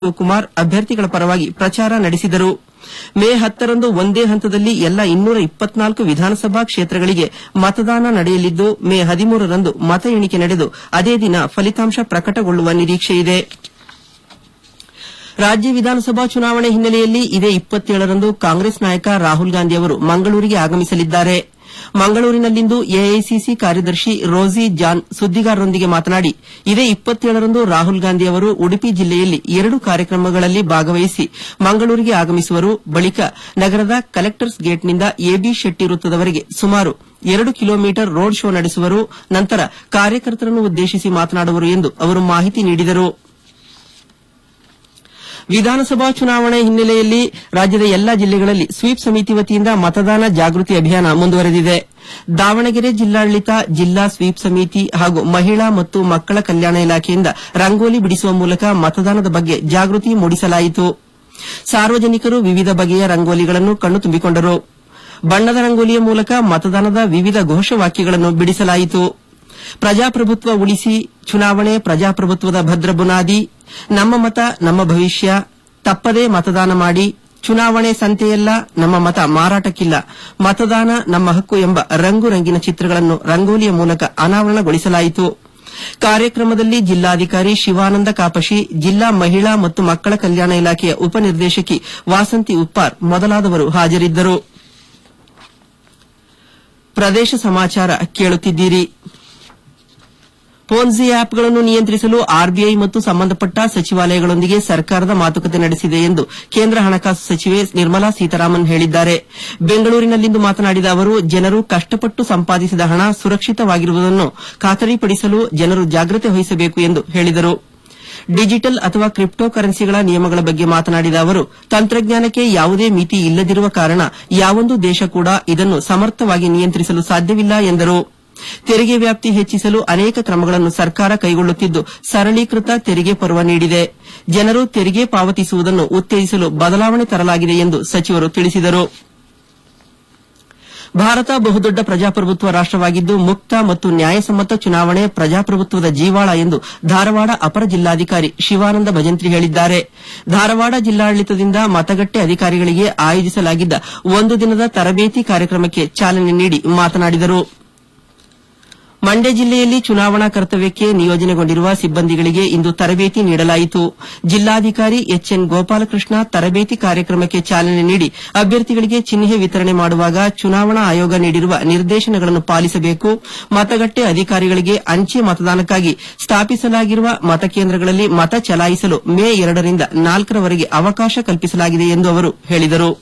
ಶಿವಕುಮಾರ್ ಅಭ್ಯರ್ಥಿಗಳ ಪರವಾಗಿ ಪ್ರಚಾರ ನಡೆಸಿದರು ಮೇ ಹತ್ತರಂದು ಒಂದೇ ಹಂತದಲ್ಲಿ ಎಲ್ಲ ಇನ್ನೂರ ಇಪ್ಪತ್ನಾಲ್ಕು ವಿಧಾನಸಭಾ ಕ್ಷೇತ್ರಗಳಿಗೆ ಮತದಾನ ನಡೆಯಲಿದ್ದು ಮೇ ಹದಿಮೂರರಂದು ಮತ ಎಣಿಕೆ ನಡೆದು ಅದೇ ದಿನ ಫಲಿತಾಂಶ ಪ್ರಕಟಗೊಳ್ಳುವ ನಿರೀಕ್ಷೆಯಿದೆ ರಾಜ್ಯ ವಿಧಾನಸಭಾ ಚುನಾವಣೆ ಹಿನ್ನೆಲೆಯಲ್ಲಿ ಇದೇ ಇಪ್ಪತ್ತೇಳರಂದು ಕಾಂಗ್ರೆಸ್ ನಾಯಕ ರಾಹುಲ್ ಗಾಂಧಿ ಅವರು ಮಂಗಳೂರಿಗೆ ಆಗಮಿಸಲಿದ್ದಾರೆ ಮಂಗಳೂರಿನಲ್ಲಿಂದು ಎಐಸಿಸಿ ಕಾರ್ಯದರ್ಶಿ ರೋಸಿ ಜಾನ್ ಸುದ್ದಿಗಾರರೊಂದಿಗೆ ಮಾತನಾಡಿ ಇದೇ ಇಪ್ಪತ್ತೇಳರಂದು ರಾಹುಲ್ ಗಾಂಧಿ ಅವರು ಉಡುಪಿ ಜಿಲ್ಲೆಯಲ್ಲಿ ಎರಡು ಕಾರ್ಯಕ್ರಮಗಳಲ್ಲಿ ಭಾಗವಹಿಸಿ ಮಂಗಳೂರಿಗೆ ಆಗಮಿಸುವರು ಬಳಿಕ ನಗರದ ಕಲೆಕ್ಟರ್ಸ್ ಗೇಟ್ನಿಂದ ಎಬಿ ಶೆಟ್ಟಿ ವೃತ್ತದವರೆಗೆ ಸುಮಾರು ಎರಡು ಕಿಲೋಮೀಟರ್ ರೋಡ್ ಶೋ ನಡೆಸುವರು ನಂತರ ಕಾರ್ಯಕರ್ತರನ್ನು ಉದ್ದೇಶಿಸಿ ಮಾತನಾಡುವರು ಎಂದು ಅವರು ಮಾಹಿತಿ ನೀಡಿದರು ವಿಧಾನಸಭಾ ಚುನಾವಣೆ ಹಿನ್ನೆಲೆಯಲ್ಲಿ ರಾಜ್ಯದ ಎಲ್ಲಾ ಜಿಲ್ಲೆಗಳಲ್ಲಿ ಸ್ವೀಪ್ ಸಮಿತಿ ವತಿಯಿಂದ ಮತದಾನ ಜಾಗೃತಿ ಅಭಿಯಾನ ಮುಂದುವರೆದಿದೆ ದಾವಣಗೆರೆ ಜಿಲ್ಲಾಡಳಿತ ಜಿಲ್ಲಾ ಸ್ವೀಪ್ ಸಮಿತಿ ಹಾಗೂ ಮಹಿಳಾ ಮತ್ತು ಮಕ್ಕಳ ಕಲ್ಯಾಣ ಇಲಾಖೆಯಿಂದ ರಂಗೋಲಿ ಬಿಡಿಸುವ ಮೂಲಕ ಮತದಾನದ ಬಗ್ಗೆ ಜಾಗೃತಿ ಮೂಡಿಸಲಾಯಿತು ಸಾರ್ವಜನಿಕರು ವಿವಿಧ ಬಗೆಯ ರಂಗೋಲಿಗಳನ್ನು ಕಣ್ಣು ತುಂಬಿಕೊಂಡರು ಬಣ್ಣದ ರಂಗೋಲಿಯ ಮೂಲಕ ಮತದಾನದ ವಿವಿಧ ಘೋಷವಾಕ್ಯಗಳನ್ನು ಬಿಡಿಸಲಾಯಿತು ಪ್ರಜಾಪ್ರಭುತ್ವ ಉಳಿಸಿ ಚುನಾವಣೆ ಪ್ರಜಾಪ್ರಭುತ್ವದ ಭದ್ರ ಬುನಾದಿ ನಮ್ಮ ಮತ ನಮ್ಮ ಭವಿಷ್ಯ ತಪ್ಪದೇ ಮತದಾನ ಮಾಡಿ ಚುನಾವಣೆ ಸಂತೆಯಲ್ಲ ನಮ್ಮ ಮತ ಮಾರಾಟಕ್ಕಿಲ್ಲ ಮತದಾನ ನಮ್ಮ ಹಕ್ಕು ಎಂಬ ರಂಗು ರಂಗಿನ ಚಿತ್ರಗಳನ್ನು ರಂಗೋಲಿಯ ಮೂಲಕ ಅನಾವರಣಗೊಳಿಸಲಾಯಿತು ಕಾರ್ಯಕ್ರಮದಲ್ಲಿ ಜಿಲ್ಲಾಧಿಕಾರಿ ಶಿವಾನಂದ ಕಾಪಶಿ ಜಿಲ್ಲಾ ಮಹಿಳಾ ಮತ್ತು ಮಕ್ಕಳ ಕಲ್ಯಾಣ ಇಲಾಖೆಯ ಉಪನಿರ್ದೇಶಕಿ ವಾಸಂತಿ ಉಪ್ಪಾರ್ ಮೊದಲಾದವರು ಹಾಜರಿದ್ದರು ಪ್ರದೇಶ ಸಮಾಚಾರ ಕೇಳುತ್ತಿದ್ದೀರಿ ಪೋನ್ಜಿ ಆಪ್ಗಳನ್ನು ನಿಯಂತ್ರಿಸಲು ಆರ್ಬಿಐ ಮತ್ತು ಸಂಬಂಧಪಟ್ಟ ಸಚಿವಾಲಯಗಳೊಂದಿಗೆ ಸರ್ಕಾರದ ಮಾತುಕತೆ ನಡೆಸಿದೆ ಎಂದು ಕೇಂದ್ರ ಹಣಕಾಸು ಸಚಿವೆ ನಿರ್ಮಲಾ ಸೀತಾರಾಮನ್ ಹೇಳಿದ್ದಾರೆ ಬೆಂಗಳೂರಿನಲ್ಲಿಂದು ಮಾತನಾಡಿದ ಅವರು ಜನರು ಕಷ್ಟಪಟ್ಟು ಸಂಪಾದಿಸಿದ ಹಣ ಸುರಕ್ಷಿತವಾಗಿರುವುದನ್ನು ಖಾತರಿಪಡಿಸಲು ಜನರು ಜಾಗ್ರತೆ ವಹಿಸಬೇಕು ಎಂದು ಹೇಳಿದರು ಡಿಜಿಟಲ್ ಅಥವಾ ಕ್ರಿಪ್ಟೋ ಕರೆನ್ಸಿಗಳ ನಿಯಮಗಳ ಬಗ್ಗೆ ಮಾತನಾಡಿದ ಅವರು ತಂತ್ರಜ್ಞಾನಕ್ಕೆ ಯಾವುದೇ ಮಿತಿ ಇಲ್ಲದಿರುವ ಕಾರಣ ಯಾವೊಂದು ದೇಶ ಕೂಡ ಇದನ್ನು ಸಮರ್ಥವಾಗಿ ನಿಯಂತ್ರಿಸಲು ಸಾಧ್ಯವಿಲ್ಲ ಎಂದರು ತೆರಿಗೆ ವ್ಯಾಪ್ತಿ ಹೆಚ್ಚಿಸಲು ಅನೇಕ ಕ್ರಮಗಳನ್ನು ಸರ್ಕಾರ ಕೈಗೊಳ್ಳುತ್ತಿದ್ದು ಸರಳೀಕೃತ ತೆರಿಗೆ ಪರ್ವ ನೀಡಿದೆ ಜನರು ತೆರಿಗೆ ಪಾವತಿಸುವುದನ್ನು ಉತ್ತೇಜಿಸಲು ಬದಲಾವಣೆ ತರಲಾಗಿದೆ ಎಂದು ಸಚಿವರು ತಿಳಿಸಿದರು ಭಾರತ ಬಹುದೊಡ್ಡ ಪ್ರಜಾಪ್ರಭುತ್ವ ರಾಷ್ಟವಾಗಿದ್ದು ಮುಕ್ತ ಮತ್ತು ನ್ಯಾಯಸಮ್ಮತ ಚುನಾವಣೆ ಪ್ರಜಾಪ್ರಭುತ್ವದ ಜೀವಾಳ ಎಂದು ಧಾರವಾಡ ಅಪರ ಜಿಲ್ಲಾಧಿಕಾರಿ ಶಿವಾನಂದ ಭಜಂತ್ರಿ ಹೇಳಿದ್ದಾರೆ ಧಾರವಾಡ ಜಿಲ್ಲಾಡಳಿತದಿಂದ ಮತಗಟ್ಟೆ ಅಧಿಕಾರಿಗಳಿಗೆ ಆಯೋಜಿಸಲಾಗಿದ್ದ ಒಂದು ದಿನದ ತರಬೇತಿ ಕಾರ್ಯಕ್ರಮಕ್ಕೆ ಚಾಲನೆ ನೀಡಿ ಮಾತನಾಡಿದರು ಮಂಡ್ಯ ಜಿಲ್ಲೆಯಲ್ಲಿ ಚುನಾವಣಾ ಕರ್ತವ್ಯಕ್ಕೆ ನಿಯೋಜನೆಗೊಂಡಿರುವ ಸಿಬ್ಬಂದಿಗಳಿಗೆ ಇಂದು ತರಬೇತಿ ನೀಡಲಾಯಿತು ಜಿಲ್ಲಾಧಿಕಾರಿ ಎಚ್ಎನ್ ಗೋಪಾಲಕೃಷ್ಣ ತರಬೇತಿ ಕಾರ್ಯಕ್ರಮಕ್ಕೆ ಚಾಲನೆ ನೀಡಿ ಅಭ್ಯರ್ಥಿಗಳಿಗೆ ಚಿಹ್ನೆ ವಿತರಣೆ ಮಾಡುವಾಗ ಚುನಾವಣಾ ಆಯೋಗ ನೀಡಿರುವ ನಿರ್ದೇಶನಗಳನ್ನು ಪಾಲಿಸಬೇಕು ಮತಗಟ್ಟೆ ಅಧಿಕಾರಿಗಳಿಗೆ ಅಂಚೆ ಮತದಾನಕ್ಕಾಗಿ ಸ್ಥಾಪಿಸಲಾಗಿರುವ ಮತಕೇಂದ್ರಗಳಲ್ಲಿ ಮತ ಚಲಾಯಿಸಲು ಮೇ ಎರಡರಿಂದ ನಾಲ್ಕರವರೆಗೆ ಅವಕಾಶ ಕಲ್ಪಿಸಲಾಗಿದೆ ಎಂದು ಅವರು ಹೇಳಿದರು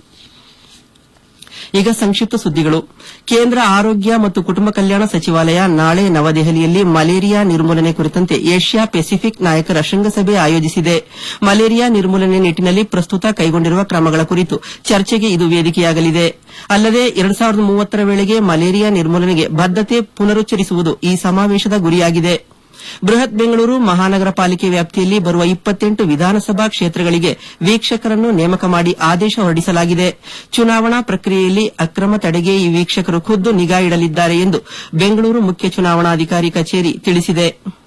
ಈಗ ಸಂಕ್ಷಿಪ್ತ ಸುದ್ದಿಗಳು ಕೇಂದ್ರ ಆರೋಗ್ಯ ಮತ್ತು ಕುಟುಂಬ ಕಲ್ಯಾಣ ಸಚಿವಾಲಯ ನಾಳೆ ನವದೆಹಲಿಯಲ್ಲಿ ಮಲೇರಿಯಾ ನಿರ್ಮೂಲನೆ ಕುರಿತಂತೆ ಏಷ್ಯಾ ಪೆಸಿಫಿಕ್ ನಾಯಕರ ಶೃಂಗಸಭೆ ಆಯೋಜಿಸಿದೆ ಮಲೇರಿಯಾ ನಿರ್ಮೂಲನೆ ನಿಟ್ಟಿನಲ್ಲಿ ಪ್ರಸ್ತುತ ಕೈಗೊಂಡಿರುವ ಕ್ರಮಗಳ ಕುರಿತು ಚರ್ಚೆಗೆ ಇದು ವೇದಿಕೆಯಾಗಲಿದೆ ಅಲ್ಲದೆ ಎರಡು ಸಾವಿರದ ಮೂವತ್ತರ ವೇಳೆಗೆ ಮಲೇರಿಯಾ ನಿರ್ಮೂಲನೆಗೆ ಬದ್ದತೆ ಪುನರುಚ್ಚರಿಸುವುದು ಈ ಸಮಾವೇಶದ ಗುರಿಯಾಗಿದೆ ಬೃಹತ್ ಬೆಂಗಳೂರು ಮಹಾನಗರ ಪಾಲಿಕೆ ವ್ಯಾಪ್ತಿಯಲ್ಲಿ ಬರುವ ಇಪ್ಪತ್ತೆಂಟು ವಿಧಾನಸಭಾ ಕ್ಷೇತ್ರಗಳಿಗೆ ವೀಕ್ಷಕರನ್ನು ನೇಮಕ ಮಾಡಿ ಆದೇಶ ಹೊರಡಿಸಲಾಗಿದೆ ಚುನಾವಣಾ ಪ್ರಕ್ರಿಯೆಯಲ್ಲಿ ಅಕ್ರಮ ತಡೆಗೆ ಈ ವೀಕ್ಷಕರು ಖುದ್ದು ನಿಗಾ ಇಡಲಿದ್ದಾರೆ ಎಂದು ಬೆಂಗಳೂರು ಮುಖ್ಯ ಚುನಾವಣಾಧಿಕಾರಿ ಕಚೇರಿ ತಿಳಿಸಿದೆ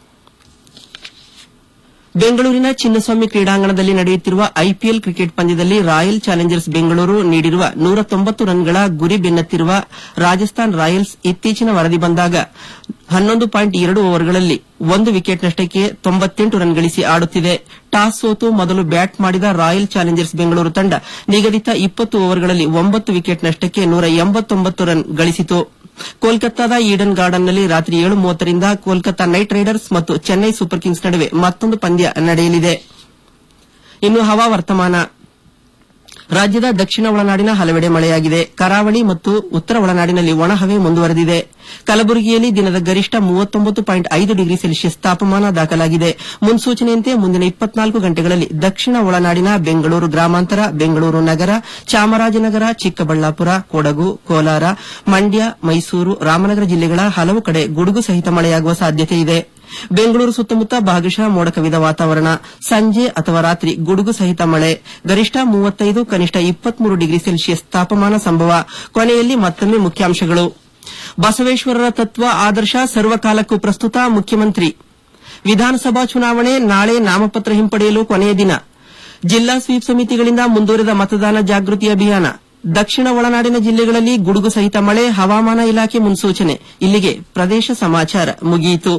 ಬೆಂಗಳೂರಿನ ಚಿನ್ನಸ್ವಾಮಿ ಕ್ರೀಡಾಂಗಣದಲ್ಲಿ ನಡೆಯುತ್ತಿರುವ ಐಪಿಎಲ್ ಕ್ರಿಕೆಟ್ ಪಂದ್ಯದಲ್ಲಿ ರಾಯಲ್ ಚಾಲೆಂಜರ್ಸ್ ಬೆಂಗಳೂರು ನೀಡಿರುವ ನೂರ ತೊಂಬತ್ತು ರನ್ಗಳ ಗುರಿ ಬೆನ್ನತ್ತಿರುವ ರಾಜಸ್ಥಾನ್ ರಾಯಲ್ಸ್ ಇತ್ತೀಚಿನ ವರದಿ ಬಂದಾಗ ಹನ್ನೊಂದು ಪಾಯಿಂಟ್ ಎರಡು ಓವರ್ಗಳಲ್ಲಿ ಒಂದು ವಿಕೆಟ್ ನಷ್ಟಕ್ಕೆ ತೊಂಬತ್ತೆಂಟು ರನ್ ಗಳಿಸಿ ಆಡುತ್ತಿದೆ ಟಾಸ್ ಸೋತು ಮೊದಲು ಬ್ಯಾಟ್ ಮಾಡಿದ ರಾಯಲ್ ಚಾಲೆಂಜರ್ಸ್ ಬೆಂಗಳೂರು ತಂಡ ನಿಗದಿತ ಇಪ್ಪತ್ತು ಓವರ್ಗಳಲ್ಲಿ ಒಂಬತ್ತು ವಿಕೆಟ್ ನಷ್ಟಕ್ಕೆ ನೂರ ಎಂಬತ್ತೊಂಬತ್ತು ರನ್ ಗಳಿಸಿತು ಕೋಲ್ಕತ್ತಾದ ಈಡನ್ ಗಾರ್ಡನ್ನಲ್ಲಿ ರಾತ್ರಿ ಏಳು ಮೂವತ್ತರಿಂದ ಕೋಲ್ಕತ್ತಾ ನೈಟ್ ರೈಡರ್ಸ್ ಮತ್ತು ಚೆನ್ನೈ ಸೂಪರ್ ಕಿಂಗ್ಸ್ ನಡುವೆ ಮತ್ತೊಂದು ಪಂದ್ಯ ನಡೆಯಲಿದೆ ಇನ್ನು ಹವಾ ವರ್ತಮಾನ ರಾಜ್ಯದ ದಕ್ಷಿಣ ಒಳನಾಡಿನ ಹಲವೆಡೆ ಮಳೆಯಾಗಿದೆ ಕರಾವಳಿ ಮತ್ತು ಉತ್ತರ ಒಳನಾಡಿನಲ್ಲಿ ಒಣಹವೆ ಮುಂದುವರೆದಿದೆ ಕಲಬುರಗಿಯಲ್ಲಿ ದಿನದ ಗರಿಷ್ಠ ಮೂವತ್ತೊಂಬತ್ತು ಪಾಯಿಂಟ್ ಐದು ಡಿಗ್ರಿ ಸೆಲ್ಸಿಯಸ್ ತಾಪಮಾನ ದಾಖಲಾಗಿದೆ ಮುನ್ಸೂಚನೆಯಂತೆ ಮುಂದಿನ ಇಪ್ಪತ್ನಾಲ್ಕು ಗಂಟೆಗಳಲ್ಲಿ ದಕ್ಷಿಣ ಒಳನಾಡಿನ ಬೆಂಗಳೂರು ಗ್ರಾಮಾಂತರ ಬೆಂಗಳೂರು ನಗರ ಚಾಮರಾಜನಗರ ಚಿಕ್ಕಬಳ್ಳಾಪುರ ಕೊಡಗು ಕೋಲಾರ ಮಂಡ್ಯ ಮೈಸೂರು ರಾಮನಗರ ಜಿಲ್ಲೆಗಳ ಹಲವು ಕಡೆ ಗುಡುಗು ಸಹಿತ ಮಳೆಯಾಗುವ ಸಾಧ್ಯತೆ ಇದೆ ಬೆಂಗಳೂರು ಸುತ್ತಮುತ್ತ ಭಾಗಶಃ ಮೋಡ ಕವಿದ ವಾತಾವರಣ ಸಂಜೆ ಅಥವಾ ರಾತ್ರಿ ಗುಡುಗು ಸಹಿತ ಮಳೆ ಗರಿಷ್ಠ ಮೂವತ್ತೈದು ಕನಿಷ್ಠ ಇಪ್ಪತ್ಮೂರು ಡಿಗ್ರಿ ಸೆಲ್ಸಿಯಸ್ ತಾಪಮಾನ ಸಂಭವ ಕೊನೆಯಲ್ಲಿ ಮತ್ತೊಮ್ಮೆ ಮುಖ್ಯಾಂಶಗಳು ಬಸವೇಶ್ವರರ ತತ್ವ ಆದರ್ಶ ಸರ್ವಕಾಲಕ್ಕೂ ಪ್ರಸ್ತುತ ಮುಖ್ಯಮಂತ್ರಿ ವಿಧಾನಸಭಾ ಚುನಾವಣೆ ನಾಳೆ ನಾಮಪತ್ರ ಹಿಂಪಡೆಯಲು ಕೊನೆಯ ದಿನ ಜಿಲ್ಲಾ ಸ್ವೀಪ್ ಸಮಿತಿಗಳಿಂದ ಮುಂದುವರೆದ ಮತದಾನ ಜಾಗೃತಿ ಅಭಿಯಾನ ದಕ್ಷಿಣ ಒಳನಾಡಿನ ಜಿಲ್ಲೆಗಳಲ್ಲಿ ಗುಡುಗು ಸಹಿತ ಮಳೆ ಹವಾಮಾನ ಇಲಾಖೆ ಮುನ್ಸೂಚನೆ ಇಲ್ಲಿಗೆ ಪ್ರದೇಶ ಸಮಾಚಾರ ಮುಗಿಯಿತು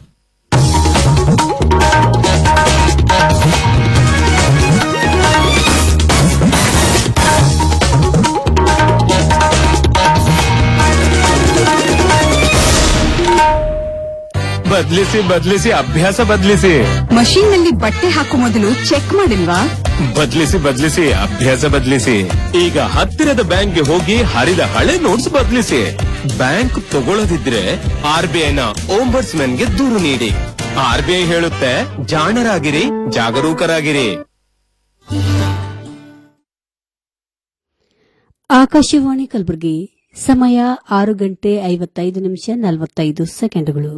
ಬದ್ಲಿಸಿ ಬದ್ಲಿಸಿ ಅಭ್ಯಾಸ ಬದ್ಲಿಸಿ ಮಷೀನ್ ನಲ್ಲಿ ಬಟ್ಟೆ ಹಾಕೋ ಮೊದಲು ಚೆಕ್ ಮಾಡಿಲ್ವಾ ಬದ್ಲಿಸಿ ಬದ್ಲಿಸಿ ಅಭ್ಯಾಸ ಬದ್ಲಿಸಿ ಈಗ ಹತ್ತಿರದ ಬ್ಯಾಂಕ್ಗೆ ಹೋಗಿ ಹರಿದ ಹಳೆ ನೋಟ್ಸ್ ಬದ್ಲಿಸಿ ಬ್ಯಾಂಕ್ ತಗೊಳ್ಳದಿದ್ರೆ ಆರ್ ಬಿ ಐನ ಓಂಬರ್ಸ್ ಗೆ ದೂರು ನೀಡಿ ಆರ್ ಬಿ ಐ ಹೇಳುತ್ತೆ ಜಾಣರಾಗಿರಿ ಜಾಗರೂಕರಾಗಿರಿ ಆಕಾಶವಾಣಿ ಕಲಬುರಗಿ ಸಮಯ ಆರು ಗಂಟೆ ಐವತ್ತೈದು ನಿಮಿಷ ನಲವತ್ತೈದು ಸೆಕೆಂಡ್ಗಳು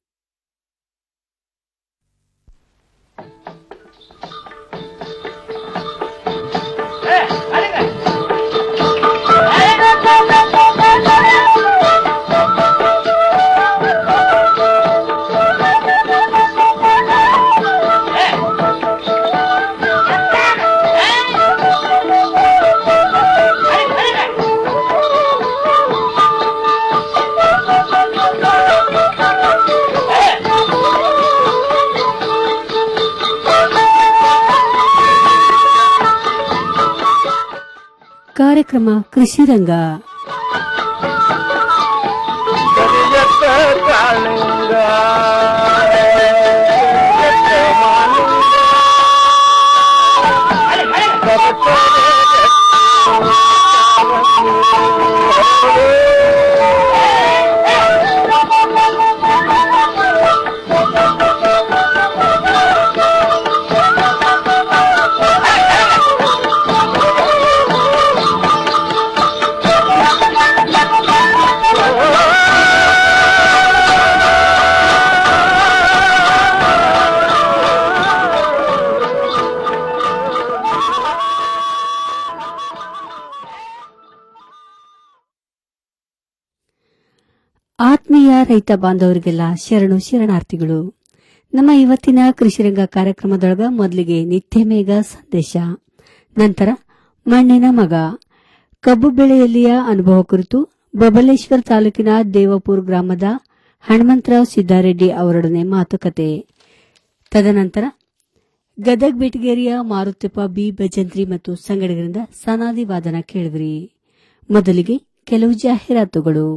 ಕಾರ್ಯಕ್ರಮ ಕೃಷಿ ರಂಗ ಆತ್ಮೀಯ ರೈತ ಬಾಂಧವರಿಗೆಲ್ಲ ಶರಣು ಶರಣಾರ್ಥಿಗಳು ನಮ್ಮ ಇವತ್ತಿನ ಕೃಷಿರಂಗ ಕಾರ್ಯಕ್ರಮದೊಳಗ ಮೊದಲಿಗೆ ನಿತ್ಯ ಮೇಘ ಸಂದೇಶ ನಂತರ ಮಣ್ಣಿನ ಮಗ ಕಬ್ಬು ಬೆಳೆಯಲ್ಲಿಯ ಅನುಭವ ಕುರಿತು ಬಬಲೇಶ್ವರ ತಾಲೂಕಿನ ದೇವಪುರ ಗ್ರಾಮದ ಹನುಮಂತರಾವ್ ಸಿದ್ದಾರೆಡ್ಡಿ ಅವರೊಡನೆ ಮಾತುಕತೆ ತದನಂತರ ಗದಗ್ ಬೆಟಗೇರಿಯ ಮಾರುತಿಪ್ಪ ಬಿ ಭಜಂತ್ರಿ ಮತ್ತು ಸಂಗಡಿಗರಿಂದ ಸನಾದಿ ವಾದನ ಕೇಳಿದ್ರಿ ಮೊದಲಿಗೆ ಕೆಲವು ಜಾಹೀರಾತುಗಳು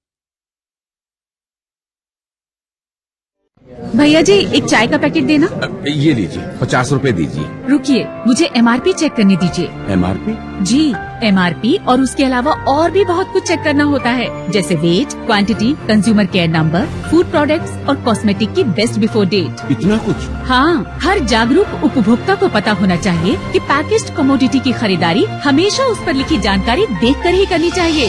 भैया जी एक चाय का पैकेट देना ये लीजिए पचास रूपए दीजिए रुकिए मुझे एमआरपी चेक करने दीजिए एमआरपी जी एमआरपी और उसके अलावा और भी बहुत कुछ चेक करना होता है जैसे weight quantity consumer care number food products और कॉस्मेटिक की बेस्ट बिफोर डेट इतना कुछ हाँ हर जागरूक उपभोक्ता को पता होना चाहिए कि पैकेज्ड कमोडिटी की खरीदारी हमेशा उस पर लिखी जानकारी देख कर ही करनी चाहिए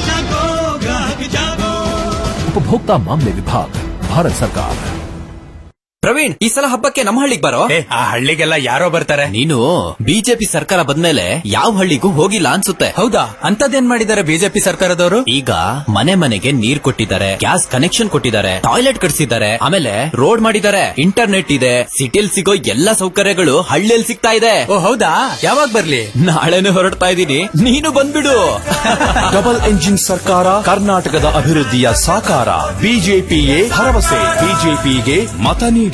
ಉಪಭೋಕ್ತಾ ಮಾಮಲೆ ವಿಭಾಗ ಭಾರತ ಸರ್ಕಾರ ಪ್ರವೀಣ್ ಈ ಸಲ ಹಬ್ಬಕ್ಕೆ ನಮ್ಮ ಹಳ್ಳಿಗೆ ಬರೋ ಆ ಹಳ್ಳಿಗೆಲ್ಲ ಯಾರೋ ಬರ್ತಾರೆ ನೀನು ಬಿಜೆಪಿ ಸರ್ಕಾರ ಬಂದ್ಮೇಲೆ ಯಾವ ಹಳ್ಳಿಗೂ ಹೋಗಿಲ್ಲ ಅನ್ಸುತ್ತೆ ಹೌದಾ ಅಂತದೇನ್ ಮಾಡಿದ್ದಾರೆ ಬಿಜೆಪಿ ಸರ್ಕಾರದವರು ಈಗ ಮನೆ ಮನೆಗೆ ನೀರ್ ಕೊಟ್ಟಿದ್ದಾರೆ ಗ್ಯಾಸ್ ಕನೆಕ್ಷನ್ ಕೊಟ್ಟಿದ್ದಾರೆ ಟಾಯ್ಲೆಟ್ ಕಟ್ಸಿದ್ದಾರೆ ಆಮೇಲೆ ರೋಡ್ ಮಾಡಿದ್ದಾರೆ ಇಂಟರ್ನೆಟ್ ಇದೆ ಸಿಟಿಲ್ ಸಿಗೋ ಎಲ್ಲಾ ಸೌಕರ್ಯಗಳು ಹಳ್ಳಿಯಲ್ಲಿ ಸಿಗ್ತಾ ಇದೆ ಓ ಹೌದಾ ಯಾವಾಗ ಬರ್ಲಿ ನಾಳೆನೆ ಹೊರಡ್ತಾ ಇದ್ದೀನಿ ನೀನು ಬಂದ್ಬಿಡು ಡಬಲ್ ಎಂಜಿನ್ ಸರ್ಕಾರ ಕರ್ನಾಟಕದ ಅಭಿವೃದ್ಧಿಯ ಸಾಕಾರ ಬಿಜೆಪಿಯೇ ಭರವಸೆ ಬಿಜೆಪಿಗೆ ಮತ ನೀಡಿ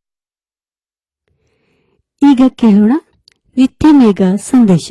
ಈಗ ಕೇಳೋಣ ನಿತ್ಯ ಮೇಘ ಸಂದೇಶ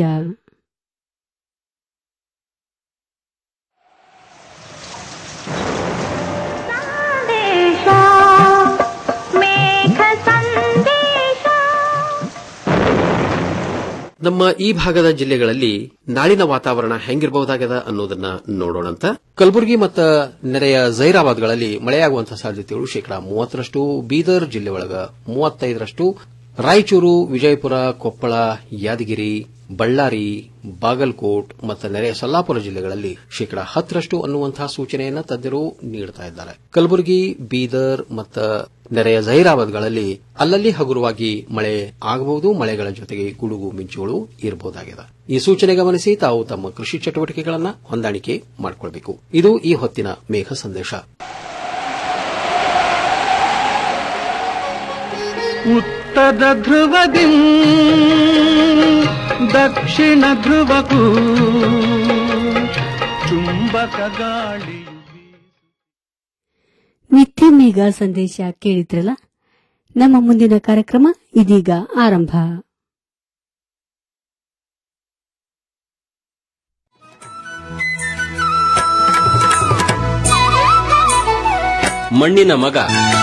ನಮ್ಮ ಈ ಭಾಗದ ಜಿಲ್ಲೆಗಳಲ್ಲಿ ನಾಳಿನ ವಾತಾವರಣ ಹೆಂಗಿರಬಹುದಾಗದ ಅನ್ನೋದನ್ನ ನೋಡೋಣಂತ ಕಲಬುರಗಿ ಮತ್ತು ನೆರೆಯ ಜೈರಾಬಾದ್ಗಳಲ್ಲಿ ಮಳೆಯಾಗುವಂತಹ ಸಾಧ್ಯತೆಗಳು ಶೇಕಡಾ ಮೂವತ್ತರಷ್ಟು ಬೀದರ್ ಜಿಲ್ಲೆ ಒಳಗ ಮೂವತ್ತೈದರಷ್ಟು ರಾಯಚೂರು ವಿಜಯಪುರ ಕೊಪ್ಪಳ ಯಾದಗಿರಿ ಬಳ್ಳಾರಿ ಬಾಗಲಕೋಟ್ ಮತ್ತು ನೆರೆಯ ಸೊಲ್ಲಾಪುರ ಜಿಲ್ಲೆಗಳಲ್ಲಿ ಶೇಕಡಾ ಹತ್ತರಷ್ಟು ಅನ್ನುವಂತಹ ಸೂಚನೆಯನ್ನ ತಜ್ಞರು ನೀಡುತ್ತಾ ಇದ್ದಾರೆ ಕಲಬುರಗಿ ಬೀದರ್ ಮತ್ತು ನೆರೆಯ ಜೈರಾಬಾದ್ಗಳಲ್ಲಿ ಅಲ್ಲಲ್ಲಿ ಹಗುರವಾಗಿ ಮಳೆ ಆಗಬಹುದು ಮಳೆಗಳ ಜೊತೆಗೆ ಗುಡುಗು ಮಿಂಚುಗಳು ಇರಬಹುದಾಗಿದೆ ಈ ಸೂಚನೆ ಗಮನಿಸಿ ತಾವು ತಮ್ಮ ಕೃಷಿ ಚಟುವಟಿಕೆಗಳನ್ನು ಹೊಂದಾಣಿಕೆ ಮಾಡಿಕೊಳ್ಳಬೇಕು ಇದು ಈ ಹೊತ್ತಿನ ಮೇಘ ಸಂದೇಶ ಉತ್ತರ ಧ್ರುವದಿ ದಕ್ಷಿಣ ಧ್ರುವಕ್ಕೂ ಚುಂಬಕ ಗಾಳಿ ನಿತ್ಯ ಮೇಘ ಸಂದೇಶ ಕೇಳಿದ್ರಲ್ಲ ನಮ್ಮ ಮುಂದಿನ ಕಾರ್ಯಕ್ರಮ ಇದೀಗ ಆರಂಭ ಮಣ್ಣಿನ ಮಗ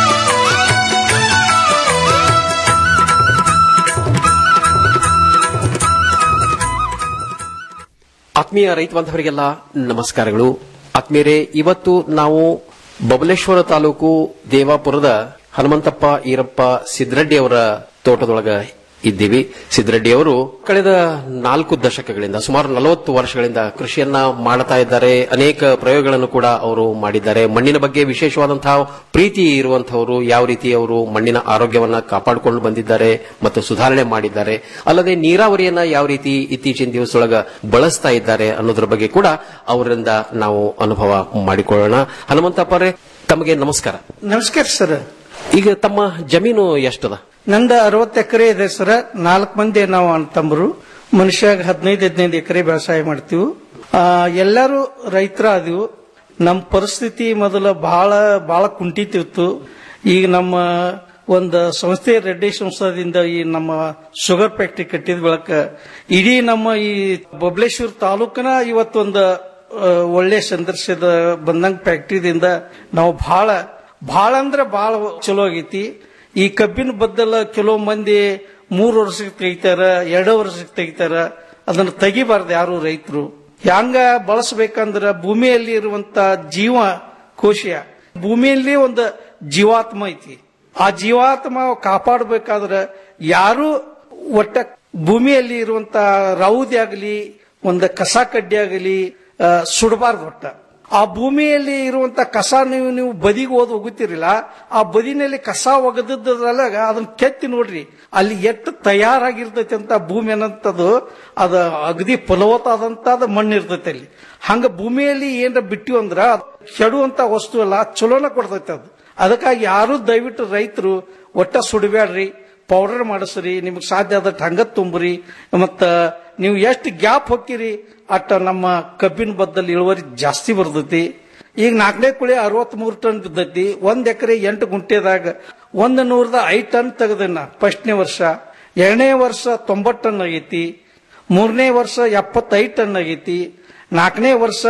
ಆತ್ಮೀಯ ರೈತ ಬಾಂಧವರಿಗೆಲ್ಲ ನಮಸ್ಕಾರಗಳು ಆತ್ಮೀಯರೇ ಇವತ್ತು ನಾವು ಬಬಲೇಶ್ವರ ತಾಲೂಕು ದೇವಾಪುರದ ಹನುಮಂತಪ್ಪ ಈರಪ್ಪ ಸಿದ್ರಡ್ಡಿ ಅವರ ತೋಟದೊಳಗ ಇದ್ದೀವಿ ಸಿದ್ರಡ್ಡಿ ಅವರು ಕಳೆದ ನಾಲ್ಕು ದಶಕಗಳಿಂದ ಸುಮಾರು ನಲವತ್ತು ವರ್ಷಗಳಿಂದ ಕೃಷಿಯನ್ನ ಮಾಡ್ತಾ ಇದ್ದಾರೆ ಅನೇಕ ಪ್ರಯೋಗಗಳನ್ನು ಕೂಡ ಅವರು ಮಾಡಿದ್ದಾರೆ ಮಣ್ಣಿನ ಬಗ್ಗೆ ವಿಶೇಷವಾದಂತಹ ಪ್ರೀತಿ ಇರುವಂತಹವರು ಯಾವ ರೀತಿ ಅವರು ಮಣ್ಣಿನ ಆರೋಗ್ಯವನ್ನ ಕಾಪಾಡಿಕೊಂಡು ಬಂದಿದ್ದಾರೆ ಮತ್ತು ಸುಧಾರಣೆ ಮಾಡಿದ್ದಾರೆ ಅಲ್ಲದೆ ನೀರಾವರಿಯನ್ನ ಯಾವ ರೀತಿ ಇತ್ತೀಚಿನ ದಿವಸದೊಳಗ ಬಳಸ್ತಾ ಇದ್ದಾರೆ ಅನ್ನೋದ್ರ ಬಗ್ಗೆ ಕೂಡ ಅವರಿಂದ ನಾವು ಅನುಭವ ಮಾಡಿಕೊಳ್ಳೋಣ ಹನುಮಂತಪ್ಪರೇ ತಮಗೆ ನಮಸ್ಕಾರ ನಮಸ್ಕಾರ ಸರ್ ಈಗ ತಮ್ಮ ಜಮೀನು ಎಷ್ಟದ ನಂದ ಅರವತ್ತು ಎಕರೆ ಇದೆ ಸರ್ ನಾಲ್ಕು ಮಂದಿ ನಾವು ಅಣ್ಣ ತಮ್ಮರು ಮನುಷ್ಯಾಗ ಹದಿನೈದು ಹದಿನೈದು ಎಕರೆ ವ್ಯವಸಾಯ ಮಾಡ್ತೀವಿ ಆ, ಎಲ್ಲರೂ ರೈತರ ಅದೀವು ನಮ್ಮ ಪರಿಸ್ಥಿತಿ ಮೊದಲ ಬಹಳ ಬಹಳ ಕುಂಠಿತಿತ್ತು ಈಗ ನಮ್ಮ ಒಂದು ಸಂಸ್ಥೆ ರೆಡ್ಡಿ ಸಂಸ್ಥದಿಂದ ಈ ನಮ್ಮ ಶುಗರ್ ಫ್ಯಾಕ್ಟರಿ ಕಟ್ಟಿದ ಬಳಕ ಇಡೀ ನಮ್ಮ ಈ ಬಬಲೇಶ್ವರ ತಾಲೂಕನ ಇವತ್ತೊಂದು ಆ, ಒಳ್ಳೆ ಸಂದರ್ಶದ ಬಂದಂಗ ಫ್ಯಾಕ್ಟರಿದಿಂದ ನಾವು ಬಹಳ ಬಹಳ ಅಂದ್ರೆ ಬಹಳ ಚಲೋ ಆಗೈತಿ ಈ ಕಬ್ಬಿನ ಬದ್ದಲ ಕೆಲವು ಮಂದಿ ಮೂರು ವರ್ಷಕ್ಕೆ ತೆಗಿತಾರ ಎರಡು ವರ್ಷಕ್ಕೆ ತೆಗಿತಾರ ಅದನ್ನ ತೆಗಿಬಾರ್ದು ಯಾರು ರೈತರು ಹೆಂಗ ಬಳಸಬೇಕಂದ್ರ ಭೂಮಿಯಲ್ಲಿ ಇರುವಂತ ಜೀವ ಕೋಶ ಭೂಮಿಯಲ್ಲಿ ಒಂದು ಜೀವಾತ್ಮ ಐತಿ ಆ ಜೀವಾತ್ಮ ಕಾಪಾಡಬೇಕಾದ್ರ ಯಾರು ಒಟ್ಟ ಭೂಮಿಯಲ್ಲಿ ಇರುವಂತ ರೌದಿ ಆಗಲಿ ಒಂದು ಕಸ ಕಡ್ಡಿ ಆಗಲಿ ಸುಡಬಾರ್ದು ಒಟ್ಟ ಆ ಭೂಮಿಯಲ್ಲಿ ಇರುವಂತ ಕಸ ನೀವು ನೀವು ಬದಿಗೆ ಓದ್ ಹೋಗುತ್ತೀರಿಲ್ಲ ಆ ಬದಿನಲ್ಲಿ ಕಸ ಒಗದದ್ರಲ್ಲ ಅದನ್ನ ಕೆತ್ತಿ ನೋಡ್ರಿ ಅಲ್ಲಿ ಎಷ್ಟು ತಯಾರಾಗಿರ್ತೈತಿ ಅಂತ ಭೂಮಿ ಅನ್ನಂಥದ್ದು ಅದ ಅಗದಿ ಫಲವತ್ತಾದಂತ ಮಣ್ಣು ಇರ್ತೈತಿ ಅಲ್ಲಿ ಹಂಗ ಭೂಮಿಯಲ್ಲಿ ಏನ್ರ ಬಿಟ್ಟಿವಿ ಅಂದ್ರ ಕೆಡುವಂತ ವಸ್ತು ಅಲ್ಲ ಚಲೋನ ಕೊಡ್ತೈತಿ ಅದು ಅದಕ್ಕಾಗಿ ಯಾರು ದಯವಿಟ್ಟು ರೈತರು ಒಟ್ಟ ಸುಡಬೇಡ್ರಿ ಪೌಡರ್ ಮಾಡಿಸ್ರಿ ನಿಮ್ಗೆ ಸಾಧ್ಯ ಆದಷ್ಟು ಹಂಗ ತುಂಬ್ರಿ ಮತ್ತ ನೀವು ಎಷ್ಟು ಗ್ಯಾಪ್ ಹೊಕ್ಕಿರಿ ಅಟ್ಟ ನಮ್ಮ ಕಬ್ಬಿನ ಬದ್ದಲ್ಲಿ ಇಳುವರಿ ಜಾಸ್ತಿ ಬರ್ತೈತಿ ಈಗ ನಾಲ್ಕನೇ ಕುಳಿ ಅರವತ್ ಮೂರು ಟನ್ ಬಿದ್ದೈತಿ ಒಂದ್ ಎಕರೆ ಎಂಟು ಗುಂಟೆದಾಗ ಒಂದ್ ನೂರದ ಐದು ಟನ್ ತೆಗೆದನ್ನ ಫಸ್ಟ್ನೇ ವರ್ಷ ಎರಡನೇ ವರ್ಷ ತೊಂಬತ್ತು ಟನ್ ಆಗೈತಿ ಮೂರನೇ ವರ್ಷ ಎಪ್ಪತ್ತೈದು ಟನ್ ಆಗೈತಿ ನಾಲ್ಕನೇ ವರ್ಷ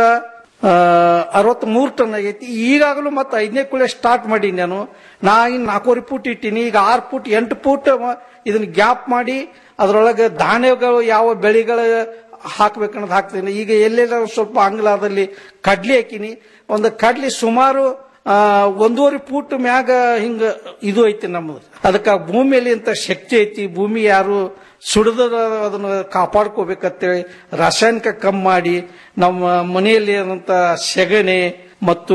ಅರವತ್ ಮೂರು ಟನ್ ಆಗೈತಿ ಈಗಾಗಲೂ ಮತ್ತೆ ಐದನೇ ಕುಳೆ ಸ್ಟಾರ್ಟ್ ಮಾಡೀನಿ ನಾನು ನಾ ಇನ್ ನಾಲ್ಕೂವರೆ ಫುಟ್ ಇಟ್ಟೀನಿ ಈಗ ಆರು ಫುಟ್ ಎಂಟು ಫುಟ್ ಇದನ್ನ ಗ್ಯಾಪ್ ಮಾಡಿ ಅದರೊಳಗೆ ಧಾನ್ಯಗಳು ಯಾವ ಬೆಳೆಗಳ ಹಾಕ್ಬೇಕನ್ನೋದು ಹಾಕ್ತೀನಿ ಈಗ ಎಲ್ಲೆಲ್ಲ ಸ್ವಲ್ಪ ಅಂಗ್ಲಾದಲ್ಲಿ ಕಡ್ಲಿ ಹಾಕಿನಿ ಒಂದು ಕಡ್ಲಿ ಸುಮಾರು ಆ, ಒಂದೂವರೆ ಫೂಟ್ ಮ್ಯಾಗ ಹಿಂಗ ಇದು ಐತಿ ನಮ್ಮದು ಅದಕ್ಕೆ ಭೂಮಿಯಲ್ಲಿ ಅಂತ ಶಕ್ತಿ ಐತಿ ಭೂಮಿ ಯಾರು ಸುಡದ ಅದನ್ನ ಕಾಪಾಡ್ಕೋಬೇಕಂತೇಳಿ ರಾಸಾಯನಿಕ ಕಮ್ಮಿ ಮಾಡಿ ನಮ್ಮ ಮನೆಯಲ್ಲಿ ಇರುವಂತ ಸೆಗಣಿ ಮತ್ತು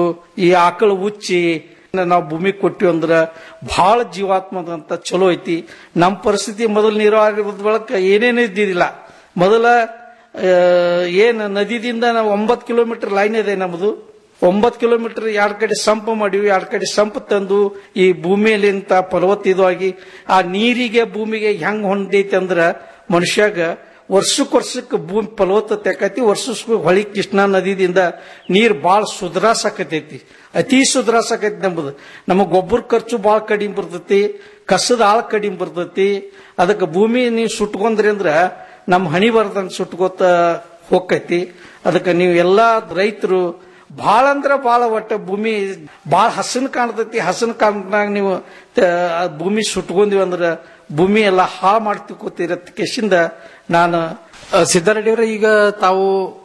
ಈ ಆಕಳ ಉಚ್ಚಿ ನಾವು ಭೂಮಿ ಕೊಟ್ಟಿವಿ ಅಂದ್ರ ಬಹಳ ಜೀವಾತ್ಮದಂತ ಚಲೋ ಐತಿ ನಮ್ಮ ಪರಿಸ್ಥಿತಿ ಮೊದಲು ನೀರಾವರಿ ಬಳಕ ಏನೇನು ಇದ್ದಿದ್ದಿಲ್ಲ ಮೊದಲ ಆ, ಏನ್ ನದಿದಿಂದ ನಾವು ಒಂಬತ್ತು ಕಿಲೋಮೀಟರ್ ಲೈನ್ ಇದೆ ನಮ್ಮದು ಒಂಬತ್ತು ಕಿಲೋಮೀಟರ್ ಎರಡು ಕಡೆ ಸಂಪ್ ಮಾಡಿವಿ ಎರಡು ಕಡೆ ಸಂಪ್ ತಂದು ಈ ಭೂಮಿಯಲ್ಲಿ ಇಂತ ಫಲವತ್ತ ಇದು ಆಗಿ ಆ ನೀರಿಗೆ ಭೂಮಿಗೆ ಹೆಂಗ್ ಹೊಂದೈತಿ ಅಂದ್ರ ಮನುಷ್ಯಾಗ ವರ್ಷಕ್ಕೆ ವರ್ಷಕ್ಕೆ ಭೂಮಿ ಫಲವತ್ತತೆ ಆಕೈತಿ ವರ್ಷಕ್ಕೆ ಹೊಳಿ ಕೃಷ್ಣಾ ನದಿದಿಂದ ನೀರ್ ಬಾಳ ಸುಧಾರಸಾಕತೈತಿ ಅತಿ ಸುಧಾರಸಾಕೈತಿ ನಂಬುದು ನಮಗ್ ಗೊಬ್ಬರ ಖರ್ಚು ಬಾಳ ಕಡಿಮೆ ಬರ್ತೈತಿ ಕಸದ ಆಳ ಕಡಿಮೆ ಬರ್ತೈತಿ ಅದಕ್ಕೆ ಭೂಮಿ ನೀವು ಸುಟ್ಕೊಂಡ್ರಿ ಅಂದ್ರ ನಮ್ಮ ಹಣಿ ಬರ್ದಂಗ್ ಸುಟ್ಕೋತ ಹೋಗ್ತೈತಿ ಅದಕ್ಕೆ ನೀವು ಎಲ್ಲಾ ರೈತರು ಭಾಳ ಅಂದ್ರ ಭಾಳ ಒಟ್ಟ ಭೂಮಿ ಭಾಳ ಹಸನ್ ಕಾಣ್ತೈತಿ ಹಸನ್ ಕಾಣ್ನಾಗ ನೀವು ತ- ಆ ಭೂಮಿ ಸುಟ್ಕೊಂಡಿವಿ ಅಂದ್ರ ಭೂಮಿ ಎಲ್ಲ ಹಾಳು ಮಾಡ್ತಿಕೋತಿರತ್ ಕೆಶಿಂದ ನಾನು ಆ, ಸಿದ್ದರೆಡ್ಡಿಯವರೇ ಈಗ ತಾವು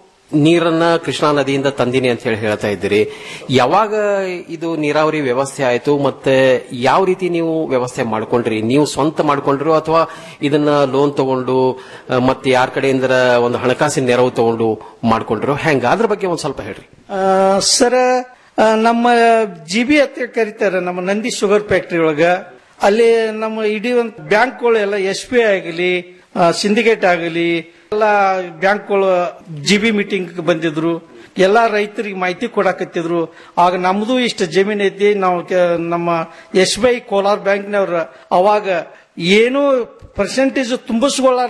ನೀರನ್ನ ಕೃಷ್ಣಾ ನದಿಯಿಂದ ತಂದಿನಿ ಅಂತ ಹೇಳಿ ಹೇಳ್ತಾ ಇದ್ದೀರಿ ಯಾವಾಗ ಇದು ನೀರಾವರಿ ವ್ಯವಸ್ಥೆ ಆಯ್ತು ಮತ್ತೆ ಯಾವ ರೀತಿ ನೀವು ವ್ಯವಸ್ಥೆ ಮಾಡ್ಕೊಂಡ್ರಿ ನೀವು ಸ್ವಂತ ಮಾಡ್ಕೊಂಡ್ರು ಅಥವಾ ಇದನ್ನ ಲೋನ್ ತಗೊಂಡು ಆ, ಮತ್ತೆ ಯಾರ ಕಡೆಯಿಂದ ಒಂದು ಹಣಕಾಸಿನ ನೆರವು ತಗೊಂಡು ಮಾಡ್ಕೊಂಡ್ರು ಹೆಂಗ ಅದ್ರ ಬಗ್ಗೆ ಒಂದ್ ಸ್ವಲ್ಪ ಹೇಳ್ರಿ ಆ, ಸರ ಆ, ನಮ್ಮ ಜಿ ಬಿ ಅಂತ ಕರೀತಾರೆ ನಮ್ಮ ನಂದಿ ಶುಗರ್ ಫ್ಯಾಕ್ಟರಿ ಒಳಗ ಅಲ್ಲಿ ನಮ್ಮ ಇಡೀ ಒಂದು ಬ್ಯಾಂಕ್ಗಳು ಎಲ್ಲ ಎಸ್ ಬಿ ಐ ಆಗಲಿ ಸಿಂಡಿಕೇಟ್ ಆಗಲಿ ಎಲ್ಲ ಬ್ಯಾಂಕ್ಗಳು ಜಿ ಬಿ ಮೀಟಿಂಗ್ ಬಂದಿದ್ರು ಎಲ್ಲಾ ರೈತರಿಗೆ ಮಾಹಿತಿ ಕೊಡಾಕತ್ತಿದ್ರು ಆಗ ನಮ್ದು ಇಷ್ಟು ಜಮೀನ್ ಐತಿ ನಾವು ಕೆ- ನಮ್ಮ ಎಸ್ ಬಿ ಐ ಕೋಲಾರ್ ಬ್ಯಾಂಕ್ನವ್ರ ಅವಾಗ ಏನು ಪರ್ಸೆಂಟೇಜ್ ತುಂಬಿಸ್ಕೊಳ್ಳಾರ್ದ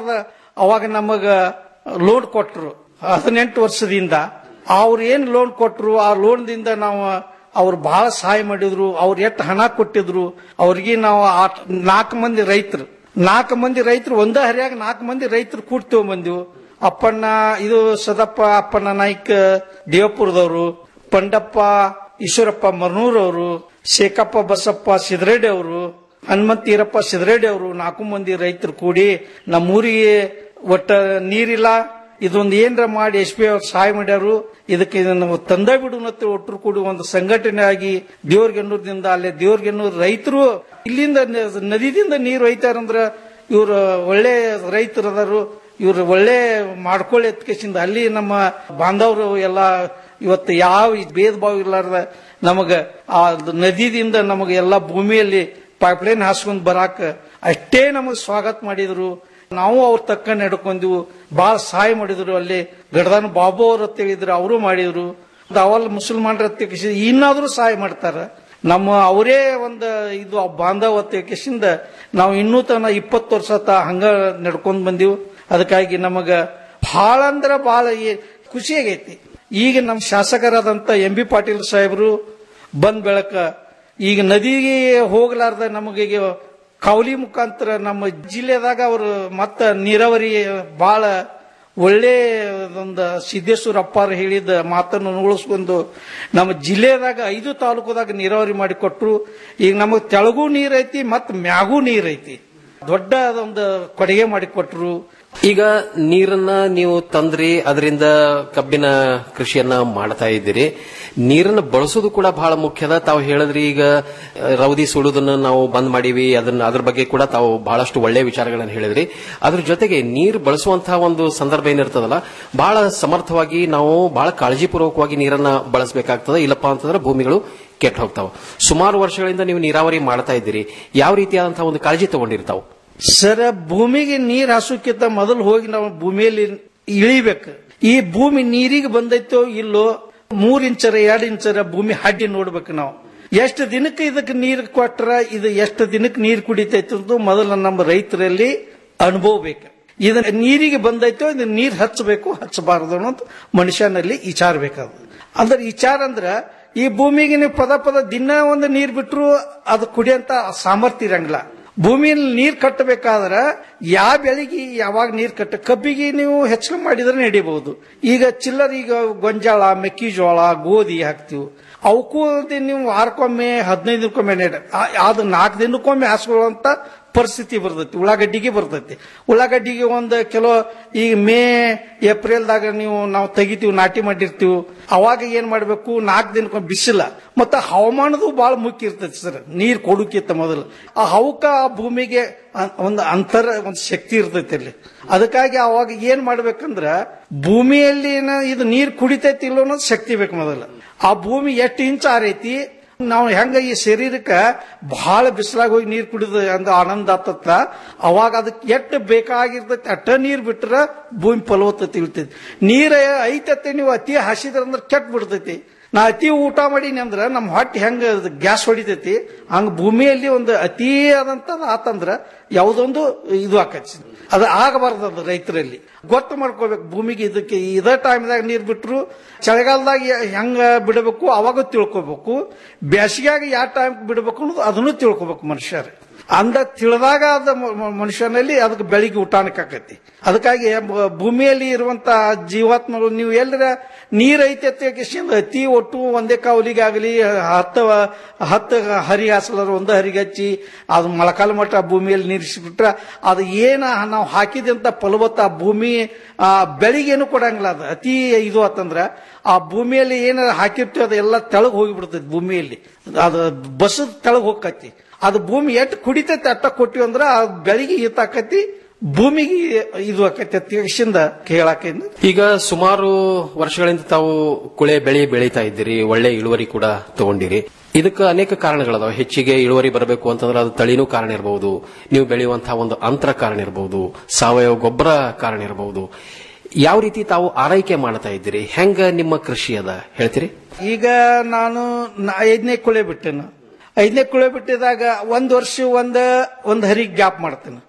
ಅವಾಗ ನಮಗ ಲೋನ್ ಕೊಟ್ರು ಹದಿನೆಂಟು ವರ್ಷದಿಂದ ಅವ್ರು ಏನ್ ಲೋನ್ ಕೊಟ್ರು ಆ ಲೋನ್ದಿಂದ ನಾವು ಅವ್ರು ಬಹಳ ಸಹಾಯ ಮಾಡಿದ್ರು ಅವ್ರು ಎಷ್ಟು ಹಣ ಕೊಟ್ಟಿದ್ರು ಅವ್ರಿಗೆ ನಾವು ಆ- ನಾಲ್ಕು ಮಂದಿ ರೈತರು ನಾಲ್ಕು ಮಂದಿ ರೈತರು ಒಂದ ಹರಿಯಾಗ ನಾಲ್ಕು ಮಂದಿ ರೈತರು ಕೂಡ್ತೇವೆ ಬಂದಿವು ಅಪ್ಪಣ್ಣ ಇದು ಸದಪ್ಪ ಅಪ್ಪಣ್ಣ ನಾಯ್ಕ ದೇವಪುರದವರು ಪಂಡಪ್ಪ ಈಶ್ವರಪ್ಪ ಮರ್ನೂರ್ ಅವರು ಶೇಖಪ್ಪ ಬಸಪ್ಪ ಸಿದ್ರೆಡ್ಡಿ ಅವರು ಹನುಮಂತೀರಪ್ಪ ಸಿದ್ರೆಡ್ಡಿ ಅವರು ನಾಲ್ಕು ಮಂದಿ ರೈತರು ಕೂಡಿ ನಮ್ಮೂರಿಗೆ ಒಟ್ಟ ನೀರಿಲ್ಲ ಇದೊಂದು ಏನ್ರ ಮಾಡಿ ಎಸ್ ಪಿ ಅವ್ರು ಸಹಾಯ ಮಾಡ್ಯಾರು ಇದಕ್ಕೆ ನಾವು ತಂದ ಬಿಡುನತ್ತೆ ಒಟ್ಟರು ಕೂಡಿ ಒಂದು ಸಂಘಟನೆ ಆಗಿ ದೇವ್ರಗೆನ್ನೂರದಿಂದ ಅಲ್ಲೇ ದೇವ್ರಗೆನ್ನೂರು ರೈತರು ಇಲ್ಲಿಂದ ನ- ನದಿದಿಂದ ನೀರು ಒಯ್ತಾರಂದ್ರ ಇವ್ರು ಒಳ್ಳೆ ರೈತರು ಅದಾರು ಇವ್ರು ಒಳ್ಳೆ ಮಾಡ್ಕೊಳ್ಳಿ ಎತ್ಕೇಸಿಂದ ಅಲ್ಲಿ ನಮ್ಮ ಬಾಂಧವರು ಎಲ್ಲ ಇವತ್ತು ಯಾವ ಈ ಭೇದ ಭಾವ ಇರ್ಲಾರ್ದ ನಮಗ ಆ ನದಿದಿಂದ ನಮಗೆ ಎಲ್ಲ ಭೂಮಿಯಲ್ಲಿ ಪೈಪ್ಲೈನ್ ಹಾಸ್ಕೊಂಡ್ ಬರಾಕ ಅಷ್ಟೇ ನಮಗೆ ಸ್ವಾಗತ ಮಾಡಿದ್ರು ನಾವು ಅವ್ರ ತಕ್ಕ ನಡ್ಕೊಂಡ್ವು ಬಹಳ ಸಹಾಯ ಮಾಡಿದ್ರು ಅಲ್ಲಿ ಗಡದಾನ ಬಾಬು ಅವ್ರ ತಿಳಿದ್ರು ಅವರು ಮಾಡಿದ್ರು ಅವಲ್ ಮುಸಲ್ಮಾನರ ತೆಗಿಸಿ ಇನ್ನಾದ್ರೂ ಸಹಾಯ ಮಾಡ್ತಾರ ನಮ್ಮ ಅವರೇ ಒಂದು ಇದು ಬಾಂಧವತ್ವಕ್ಕಿಂದ ನಾವು ಇನ್ನೂ ತನ ಇಪ್ಪತ್ತು ವರ್ಷ ತ ಹಂಗ ನಡ್ಕೊಂಡ್ ಬಂದಿವು ಅದಕ್ಕಾಗಿ ನಮಗ ಬಹಳ ಅಂದ್ರ ಬಹಳ ಈ- ಖುಷಿ ಆಗೈತಿ ಈಗ ನಮ್ಮ ಶಾಸಕರಾದಂತ ಎಂ ಬಿ ಪಾಟೀಲ್ ಸಾಹೇಬರು ಬಂದ್ ಬೆಳಕ ಈಗ ನದಿಗೆ ಹೋಗ್ಲಾರ್ದ ನಮಗೆ ಕೌಲಿ ಮುಖಾಂತರ ನಮ್ಮ ಜಿಲ್ಲೆದಾಗ ಅವರು ಮತ್ತ ನೀರಾವರಿ ಬಹಳ ಒಳ್ಳೆ ಒಂದು ಸಿದ್ದೇಶ್ವರ ಅಪ್ಪಾರು ಹೇಳಿದ ಮಾತನ್ನು ಉಳಿಸ್ಕೊಂಡು ನಮ್ಮ ಜಿಲ್ಲೆದಾಗ ಐದು ತಾಲೂಕದಾಗ ನೀರಾವರಿ ಮಾಡಿ ಕೊಟ್ರು ಈಗ ನಮಗೆ ತೆಳಗೂ ನೀರೈತಿ ಮತ್ತು ಮ್ಯಾಗೂ ನೀರೈತಿ ದೊಡ್ಡ ಒಂದು ಕೊಡುಗೆ ಮಾಡಿ ಕೊಟ್ರು ಈಗ ನೀರನ್ನ ನೀವು ತಂದ್ರಿ ಅದರಿಂದ ಕಬ್ಬಿನ ಕೃಷಿಯನ್ನ ಮಾಡ್ತಾ ಇದ್ದೀರಿ ನೀರನ್ನ ಬಳಸೋದು ಕೂಡ ಬಹಳ ಮುಖ್ಯದ ತಾವು ಹೇಳಿದ್ರಿ ಈಗ ಆ, ರೌದಿ ಸುಡುದನ್ನ ನಾವು ಬಂದ್ ಮಾಡೀವಿ ಅದನ್ನ ಅದ್ರ ಬಗ್ಗೆ ಕೂಡ ತಾವು ಬಹಳಷ್ಟು ಒಳ್ಳೆ ವಿಚಾರಗಳನ್ನ ಹೇಳಿದ್ರಿ ಅದ್ರ ಜೊತೆಗೆ ನೀರು ಬಳಸುವಂತಹ ಒಂದು ಸಂದರ್ಭ ಏನಿರ್ತದಲ್ಲ ಬಹಳ ಸಮರ್ಥವಾಗಿ ನಾವು ಬಹಳ ಕಾಳಜಿಪೂರ್ವಕವಾಗಿ ನೀರನ್ನ ಬಳಸಬೇಕಾಗ್ತದೆ ಇಲ್ಲಪ್ಪ ಅಂತಂದ್ರೆ ಭೂಮಿಗಳು ಕೆಟ್ಟ ಹೋಗ್ತಾವ ಸುಮಾರು ವರ್ಷಗಳಿಂದ ನೀವು ನೀರಾವರಿ ಮಾಡ್ತಾ ಇದ್ದೀರಿ ಯಾವ ರೀತಿಯಾದಂತಹ ಒಂದು ಕಾಳಜಿ ತಗೊಂಡಿರ್ತಾವ ಸರ ಭೂಮಿಗೆ ನೀರ್ ಹಾಸೋಕ್ಕಿಂತ ಮೊದಲು ಹೋಗಿ ನಾವು ಭೂಮಿಯಲ್ಲಿ ಇಳಿಬೇಕು ಈ ಭೂಮಿ ನೀರಿಗೆ ಬಂದೈತೋ ಇಲ್ಲೋ ಮೂರ್ ಇಂಚರ ಎರಡು ಇಂಚರ ಭೂಮಿ ಹಡ್ಡಿ ನೋಡ್ಬೇಕು ನಾವು ಎಷ್ಟು ದಿನಕ್ಕೆ ಇದಕ್ಕೆ ನೀರು ಕೊಟ್ರ ಇದು ಎಷ್ಟು ದಿನಕ್ಕೆ ನೀರು ಕುಡಿತೈತೆ ಅಂತ ಮೊದಲು ನಮ್ಮ ರೈತರಲ್ಲಿ ಅನುಭವ ಬೇಕು ಇದು ನೀರಿಗೆ ಬಂದೈತೋ ಇದು ನೀರು ಹಚ್ಚಬೇಕು ಹಚ್ಚಬಾರದು ಅನ್ನೋದು ಮನುಷ್ಯನಲ್ಲಿ ವಿಚಾರ ಬೇಕಾದ ಅಂದ್ರೆ ವಿಚಾರ ಅಂದ್ರ ಈ ಭೂಮಿಗೆ ನೀವು ಪದ ಪದ ದಿನ ಒಂದು ನೀರ್ ಬಿಟ್ರು ಅದು ಕುಡಿಯಂತ ಸಾಮರ್ಥ್ಯ ಇರಂಗಿಲ್ಲ ಭೂಮಿಯಲ್ಲಿ ನೀರ್ ಕಟ್ಟಬೇಕಾದ್ರ ಯಾವ ಬೆಳೆಗೆ ಯಾವಾಗ ನೀರ್ ಕಟ್ಟ ಕಬ್ಬಿಗೆ ನೀವು ಹೆಚ್ಚು ಮಾಡಿದ್ರೆ ನಡಿಬಹುದು ಈಗ ಚಿಲ್ಲರ್ ಈಗ ಗೊಂಜಾಳ ಮೆಕ್ಕೆಜೋಳ ಗೋಧಿ ಹಾಕ್ತಿವಿ ಅವಕ್ಕೂ ನೀವು ವಾರಕ್ಕೊಮ್ಮೆ ಹದಿನೈದು ದಿನಕ್ಕೊಮ್ಮೆ ನೆಡ ಆ- ಅದು ನಾಲ್ಕು ದಿನಕ್ಕೊಮ್ಮೆ ಹಾಸ್ಕೊಳ್ಳುವಂತ ಪರಿಸ್ಥಿತಿ ಬರ್ತೈತಿ ಉಳ್ಳಾಗಡ್ಡಿಗೆ ಬರ್ತೈತಿ ಉಳ್ಳಾಗಡ್ಡಿಗೆ ಒಂದು ಕೆಲವು ಈಗ ಮೇ ಏಪ್ರಿಲ್ದಾಗ ನೀವು ನಾವು ತೆಗಿತೀವಿ ನಾಟಿ ಮಾಡಿರ್ತೀವಿ ಅವಾಗ ಏನ್ ಮಾಡ್ಬೇಕು ನಾಲ್ಕು ದಿನಕ್ಕೊಮ್ಮೆ ಬಿಸಿಲ ಮತ್ತ ಹವಾಮಾನದು ಬಹಳ ಮುಖ್ಯ ಇರ್ತೈತಿ ಸರ್ ನೀರ್ ಕೊಡುಕಿತ್ತ ಮೊದಲು ಆ ಹವಕ ಆ ಭೂಮಿಗೆ ಅ- ಒಂದು ಅಂತರ ಒಂದು ಶಕ್ತಿ ಇರ್ತೈತಿ ಅಲ್ಲಿ ಅದಕ್ಕಾಗಿ ಅವಾಗ ಏನ್ ಮಾಡ್ಬೇಕಂದ್ರ ಭೂಮಿಯಲ್ಲಿ ಏನ ಇದು ನೀರ್ ಕುಡಿತೈತಿ ಇಲ್ಲೋ ಅನ್ನೋದು ಶಕ್ತಿ ಬೇಕು ಮೊದಲು ಆ ಭೂಮಿ ಎಷ್ಟು ಇಂಚ್ ಆರೈತಿ ನಾವು ಹೆಂಗ ಈ ಶರೀರಕ್ಕ ಬಹಳ ಬಿಸಿಲಾಗಿ ಹೋಗಿ ನೀರ್ ಕುಡಿದ ಅಂದ ಆನಂದ ಆತತ್ತ ಅವಾಗ ಅದಕ್ಕೆ ಎಷ್ಟು ಬೇಕಾಗಿರ್ತೈತಿ ಅಟ್ಟ ನೀರ್ ಬಿಟ್ರ ಭೂಮಿ ಫಲವತ್ತತೆ ಇಳ್ತೈತಿ ನೀರ ಐತತ್ತೆ ನೀವು ಅತಿ ಹಸಿದ್ರ ಅಂದ್ರೆ ಕೆಟ್ಟ ಬಿಡ್ತೈತಿ ನಾ ಅತಿ ಊಟ ಮಾಡೀನಿ ಅಂದ್ರ ನಮ್ಮ ಹೊಟ್ಟೆ ಹೆಂಗ ಗ್ಯಾಸ್ ಹೊಡಿತೈತಿ ಹಂಗ ಭೂಮಿಯಲ್ಲಿ ಒಂದು ಅತಿ ಆದಂತದ ಆತಂದ್ರ ಯಾವುದೊಂದು ಇದು ಆಕೈತಿ ಅದು ಆಗಬಾರ್ದು ಅದು ರೈತರಲ್ಲಿ ಗೊತ್ತು ಮಾಡ್ಕೋಬೇಕು ಭೂಮಿಗೆ ಇದಕ್ಕೆ ಇದೇ ಟೈಮ್ದಾಗ ನೀರ್ ಬಿಟ್ರು ಚಳಿಗಾಲದಾಗ ಯ- ಹೆಂಗ ಬಿಡಬೇಕು ಅವಾಗ ತಿಳ್ಕೊಬೇಕು ಬೇಸಿಗೆಯಾಗ ಯಾವ ಟೈಮ್ ಬಿಡಬೇಕು ಅನ್ನೋದು ಅದನ್ನು ತಿಳ್ಕೊಬೇಕು ಮನುಷ್ಯರು ಅಂದ ತಿಳಿದಾಗ ಅದ ಮ- ಮ- ಮನುಷ್ಯನಲ್ಲಿ ಅದಕ್ಕೆ ಬೆಳಿಗ್ಗೆ ಊಟಾನಕ್ಕೆ ಆಕೈತಿ ಅದಕ್ಕಾಗಿ ಬ- ಭೂಮಿಯಲ್ಲಿ ಇರುವಂತ ಜೀವಾತ್ಮಗಳು ನೀವು ಎಲ್ಲರ ನೀರ್ ಐತೆ ಅಂತ ಅತಿ ಒಟ್ಟು ಒಂದೇ ಕಾವಲಿಗೆ ಆಗಲಿ ಹತ್ತು ಹತ್ತು ಹರಿ ಹಾಸಲರ ಒಂದು ಹರಿಗೆ ಹಚ್ಚಿ ಅದು ಮೊಳಕಾಲು ಮಟ್ಟ ಭೂಮಿಯಲ್ಲಿ ನೀರಿಸಿಬಿಟ್ರ ಅದು ಏನ ನಾವು ಹಾಕಿದಂತ ಫಲವತ್ತ ಆ ಭೂಮಿ ಆ ಬೆಳಿಗೇನು ಕೊಡಂಗಿಲ್ಲ ಅದು ಅತಿ ಇದು ಆತಂದ್ರ ಆ ಭೂಮಿಯಲ್ಲಿ ಏನಾರ ಹಾಕಿರ್ತೀವಿ ಅದು ಎಲ್ಲ ತೆಳಗ್ ಹೋಗಿಬಿಡ್ತೈತಿ ಭೂಮಿಯಲ್ಲಿ ಅದು ಬಸದ ತೆಳಗ್ ಹೋಗತಿ ಅದು ಭೂಮಿ ಎಷ್ಟು ಕುಡಿತೈತಿ ಅಟ್ಟ ಕೊಟ್ಟಿವಿ ಅಂದ್ರ ಆ ಬೆಳಿಗ್ಗೆ ಈತಾಕತಿ ಭೂಮಿಗೆ ಇದು ಆಕೈತಿ ಅತ್ಯಕ್ಷಿಂದ ಕೇಳಾಕಿಂದ ಈಗ ಸುಮಾರು ವರ್ಷಗಳಿಂದ ತಾವು ಕುಳೆ ಬೆಳೆ ಬೆಳೀತಾ ಇದ್ದೀರಿ ಒಳ್ಳೆ ಇಳುವರಿ ಕೂಡ ತಗೊಂಡಿರಿ ಇದಕ್ಕೆ ಅನೇಕ ಕಾರಣಗಳದಾವ ಹೆಚ್ಚಿಗೆ ಇಳುವರಿ ಬರಬೇಕು ಅಂತಂದ್ರೆ ಅದು ತಳಿನೂ ಕಾರಣ ಇರಬಹುದು ನೀವು ಬೆಳೆಯುವಂತಹ ಒಂದು ಅಂತರ ಕಾರಣ ಇರಬಹುದು ಸಾವಯವ ಗೊಬ್ಬರ ಕಾರಣ ಇರಬಹುದು ಯಾವ ರೀತಿ ತಾವು ಆರೈಕೆ ಮಾಡ್ತಾ ಇದ್ದೀರಿ ಹೆಂಗ ನಿಮ್ಮ ಕೃಷಿ ಅದ ಹೇಳ್ತೀರಿ ಈಗ ನಾನು ನ- ಐದನೇ ಕುಳೆ ಬಿಟ್ಟೆನು ಐದನೇ ಕುಳೆ ಬಿಟ್ಟಿದಾಗ ಒಂದ್ ವರ್ಷ ಒಂದ ಒಂದ್ ಹರಿ ಗ್ಯಾಪ್ ಮಾಡ್ತೇನೆ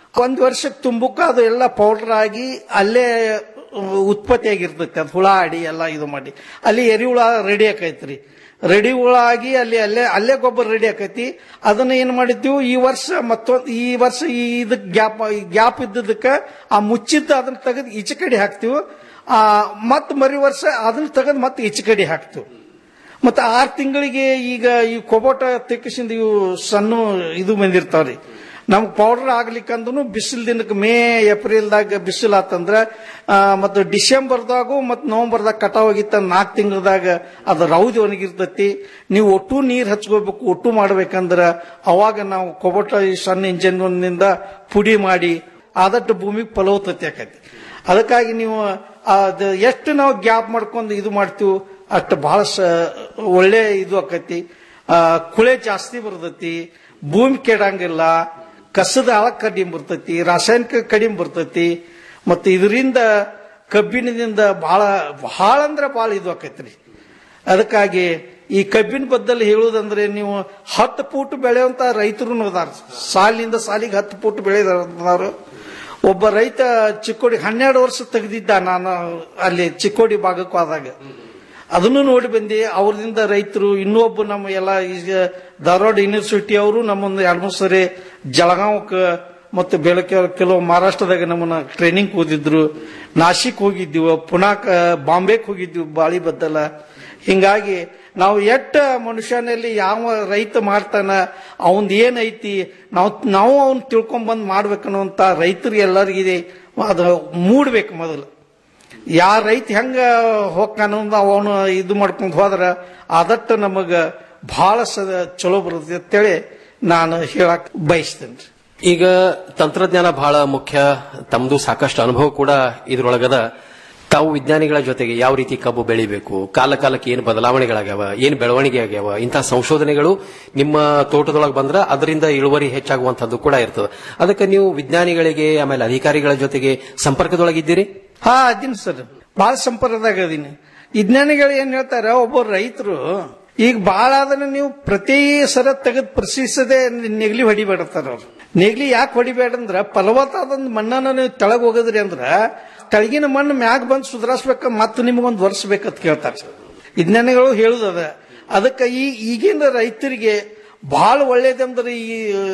ಒಂದ್ ವರ್ಷಕ್ಕೆ ತುಂಬಕ್ಕ ಅದು ಎಲ್ಲ ಪೌಡರ್ ಆಗಿ ಅಲ್ಲೇ ಉತ್ಪತ್ತಿ ಆಗಿರ್ತೈತಿ ಅದು ಹುಳ ಆಡಿ ಎಲ್ಲ ಇದು ಮಾಡಿ ಅಲ್ಲಿ ಎರಿಹುಳ ರೆಡಿ ಆಕೈತ್ರಿ ರೆಡಿ ಹುಳ ಆಗಿ ಅಲ್ಲಿ ಅಲ್ಲೇ ಅಲ್ಲೇ ಗೊಬ್ಬರ ರೆಡಿ ಆಕೈತಿ ಅದನ್ನ ಏನ್ ಮಾಡಿದ್ವಿ ಈ ವರ್ಷ ಮತ್ತೊಂದು ಈ ವರ್ಷ ಈ ಇದಕ್ ಗ್ಯಾಪ್ ಗ್ಯಾಪ್ ಇದ್ದದಕ್ಕ ಆ ಮುಚ್ಚಿದ್ದ ಅದನ್ನ ತೆಗೆದು ಈಚೆ ಕಡೆ ಹಾಕ್ತಿವಿ ಆ ಮತ್ ಮರಿ ವರ್ಷ ಅದನ್ನ ತೆಗೆದು ಮತ್ತೆ ಈಚೆ ಕಡೆ ಹಾಕ್ತಿವಿ ಮತ್ತೆ ಆರು ತಿಂಗಳಿಗೆ ಈಗ ಈ ಕೊಬೋಟ ತೆಕ್ಕಿಸಿಂದ ಇವು ಸಣ್ಣ ಇದು ಬಂದಿರ್ತಾವ್ರಿ ನಮ್ಗೆ ಪೌಡರ್ ಆಗ್ಲಿಕ್ಕಂದ್ರೂ ಬಿಸಿಲು ದಿನಕ್ಕೆ ಮೇ ಏಪ್ರಿಲ್ದಾಗ ಬಿಸಿಲು ಆತಂದ್ರ ಆ, ಮತ್ತು ಡಿಸೆಂಬರ್ದಾಗು ಮತ್ತು ನವೆಂಬರ್ದಾಗ ಕಟಾವ್ ಆಗಿತ್ತ ನಾಲ್ಕು ತಿಂಗಳದಾಗ ಅದು ರೌದಿ ಒಣಗಿರ್ತೈತಿ ನೀವು ಒಟ್ಟು ನೀರು ಹಚ್ಕೋಬೇಕು ಒಟ್ಟು ಮಾಡ್ಬೇಕಂದ್ರ ಅವಾಗ ನಾವು ಕೊಬೋಟ ಈ ಸಣ್ಣ ಇಂಜಿನ್ನಿಂದ ಪುಡಿ ಮಾಡಿ ಆದಷ್ಟು ಭೂಮಿಗೆ ಫಲವತ್ತತೆ ಆಕೈತಿ ಅದಕ್ಕಾಗಿ ನೀವು ಅದು ಎಷ್ಟು ನಾವು ಗ್ಯಾಪ್ ಮಾಡ್ಕೊಂಡು ಇದು ಮಾಡ್ತೀವಿ ಅಷ್ಟು ಬಹಳ ಸ ಒಳ್ಳೆ ಇದು ಆಕೈತಿ ಆ, ಕುಳೆ ಜಾಸ್ತಿ ಬರ್ತೈತಿ ಭೂಮಿ ಕೆಡಂಗಿಲ್ಲ ಕಸದ ಆಳ ಕಡಿಮೆ ಬರ್ತೈತಿ ರಾಸಾಯನಿಕ ಕಡಿಮೆ ಬರ್ತೈತಿ ಮತ್ತು ಇದರಿಂದ ಕಬ್ಬಿಣದಿಂದ ಬಹಳ ಬಹಳ ಅಂದ್ರೆ ಬಹಳ ಇದು ಆಕೈತ್ರಿ ಅದಕ್ಕಾಗಿ ಈ ಕಬ್ಬಿನ ಬದ್ದಲ್ಲಿ ಹೇಳುವುದಂದ್ರೆ ನೀವು ಹತ್ತು ಫೂಟ್ ಬೆಳೆಯುವಂತ ರೈತರು ಅದಾರ ಸಾಲಿನಿಂದ ಸಾಲಿಗೆ ಹತ್ತು ಫೂಟ್ ಬೆಳೆದಾರು ಒಬ್ಬ ರೈತ ಚಿಕ್ಕೋಡಿ ಹನ್ನೆರಡು ವರ್ಷ ತೆಗೆದಿದ್ದ ನಾನು ಅಲ್ಲಿ ಚಿಕ್ಕೋಡಿ ಭಾಗಕ್ಕೆ ಹೋದಾಗ ಅದನ್ನು ನೋಡಿ ಬಂದಿ ಅವ್ರದಿಂದ ರೈತರು ಇನ್ನೊಬ್ಬ ನಮ್ಮ ಎಲ್ಲ ಈಗ ಧಾರವಾಡ ಯೂನಿವರ್ಸಿಟಿ ಅವರು ನಮ್ಮೊಂದು ಎರಡು ಮೂರು ಸರಿ ಜಳಗಾಂವಕ್ಕೆ ಮತ್ತು ಬೆಳಗ್ಗೆ ಕೆಲವು ಮಹಾರಾಷ್ಟ್ರದಾಗ ನಮ್ಮನ್ನ ಟ್ರೈನಿಂಗ್ ಓದಿದ್ರು ನಾಶಿಕ್ ಹೋಗಿದ್ದೀವಿ ಪುನಃ ಬಾಂಬೆಗೆ ಹೋಗಿದ್ವಿ ಬಾಳಿ ಬದ್ದಲ ಹಿಂಗಾಗಿ ನಾವು ಎಟ್ಟ ಮನುಷ್ಯನಲ್ಲಿ ಯಾವ ರೈತ ಮಾಡ್ತಾನ ಅವಂದ್ ಏನೈತಿ ನಾವು ನಾವು ಅವ್ನ್ ತಿಳ್ಕೊಂಡ್ ಬಂದ್ ಮಾಡ್ಬೇಕನ್ನುವಂತ ರೈತರಿಗೆ ಎಲ್ಲರಿಗಿದೆ ಅದು ಮೂಡ್ಬೇಕು ಮೊದಲು ಯಾ ರೈತ ಹೆಂಗ ಹೋಗ್ತಾನ ಅವನು ಇದು ಮಾಡ್ಕೊಂಡು ಹೋದ್ರ ಆದಟ್ಟು ನಮಗ ಬಹಳ ಸದ ಚಲೋ ಬರುತ್ತೆ ಅಂತೇಳಿ ನಾನು ಹೇಳಕ್ ಬಯಸ್ತೇನೆ ಈಗ ತಂತ್ರಜ್ಞಾನ ಬಹಳ ಮುಖ್ಯ ತಮ್ದು ಸಾಕಷ್ಟು ಅನುಭವ ಕೂಡ ಇದ್ರೊಳಗದ ತಾವು ವಿಜ್ಞಾನಿಗಳ ಜೊತೆಗೆ ಯಾವ ರೀತಿ ಕಬ್ಬು ಬೆಳಿಬೇಕು ಕಾಲ ಕಾಲಕ್ಕೆ ಏನು ಬದಲಾವಣೆಗಳಾಗ್ಯಾವ ಏನು ಬೆಳವಣಿಗೆ ಆಗ್ಯಾವ ಇಂತಹ ಸಂಶೋಧನೆಗಳು ನಿಮ್ಮ ತೋಟದೊಳಗೆ ಬಂದ್ರ ಅದರಿಂದ ಇಳುವರಿ ಹೆಚ್ಚಾಗುವಂತದ್ದು ಕೂಡ ಇರ್ತದೆ ಅದಕ್ಕೆ ನೀವು ವಿಜ್ಞಾನಿಗಳಿಗೆ ಆಮೇಲೆ ಅಧಿಕಾರಿಗಳ ಜೊತೆಗೆ ಸಂಪರ್ಕದೊಳಗಿದ್ದೀರಿ ಹಾ ಅದೀನಿ ಸರ್ ಬಹಳ ಸಂಪರ್ಕದಾಗ ಅದೀನಿ ವಿಜ್ಞಾನಿಗಳು ಏನ್ ಹೇಳ್ತಾರ ಒಬ್ಬ ರೈತರು ಈಗ ಬಹಳ ಅದನ್ನ ನೀವು ಪ್ರತಿ ಸರ ತೆಗೆದು ಪ್ರಶ್ನಿಸದೆ ನೆಗ್ಲಿ ಹೊಡಿಬೇಡತ್ತಾರ ಅವ್ರು ನೆಗ್ಲಿ ಯಾಕೆ ಹೊಡಿಬೇಡ ಅಂದ್ರ ಫಲವತ್ತಾದ ಮಣ್ಣನ್ನ ನೀವು ತೆಳಗ್ ಹೋಗದ್ರಿ ಅಂದ್ರ ತೆಳಗಿನ ಮಣ್ಣು ಮ್ಯಾಗ ಬಂದು ಸುಧಾರಿಸ್ಬೇಕ ಮತ್ತೆ ನಿಮಗೊಂದು ವರ್ಷ ಬೇಕಂತ ಕೇಳ್ತಾರೆ ವಿಜ್ಞಾನಿಗಳು ಹೇಳುದದ ಅದಕ್ಕೆ ಈ ಈಗಿನ ರೈತರಿಗೆ ಬಹಳ ಒಳ್ಳೇದಂದ್ರೆ ಈ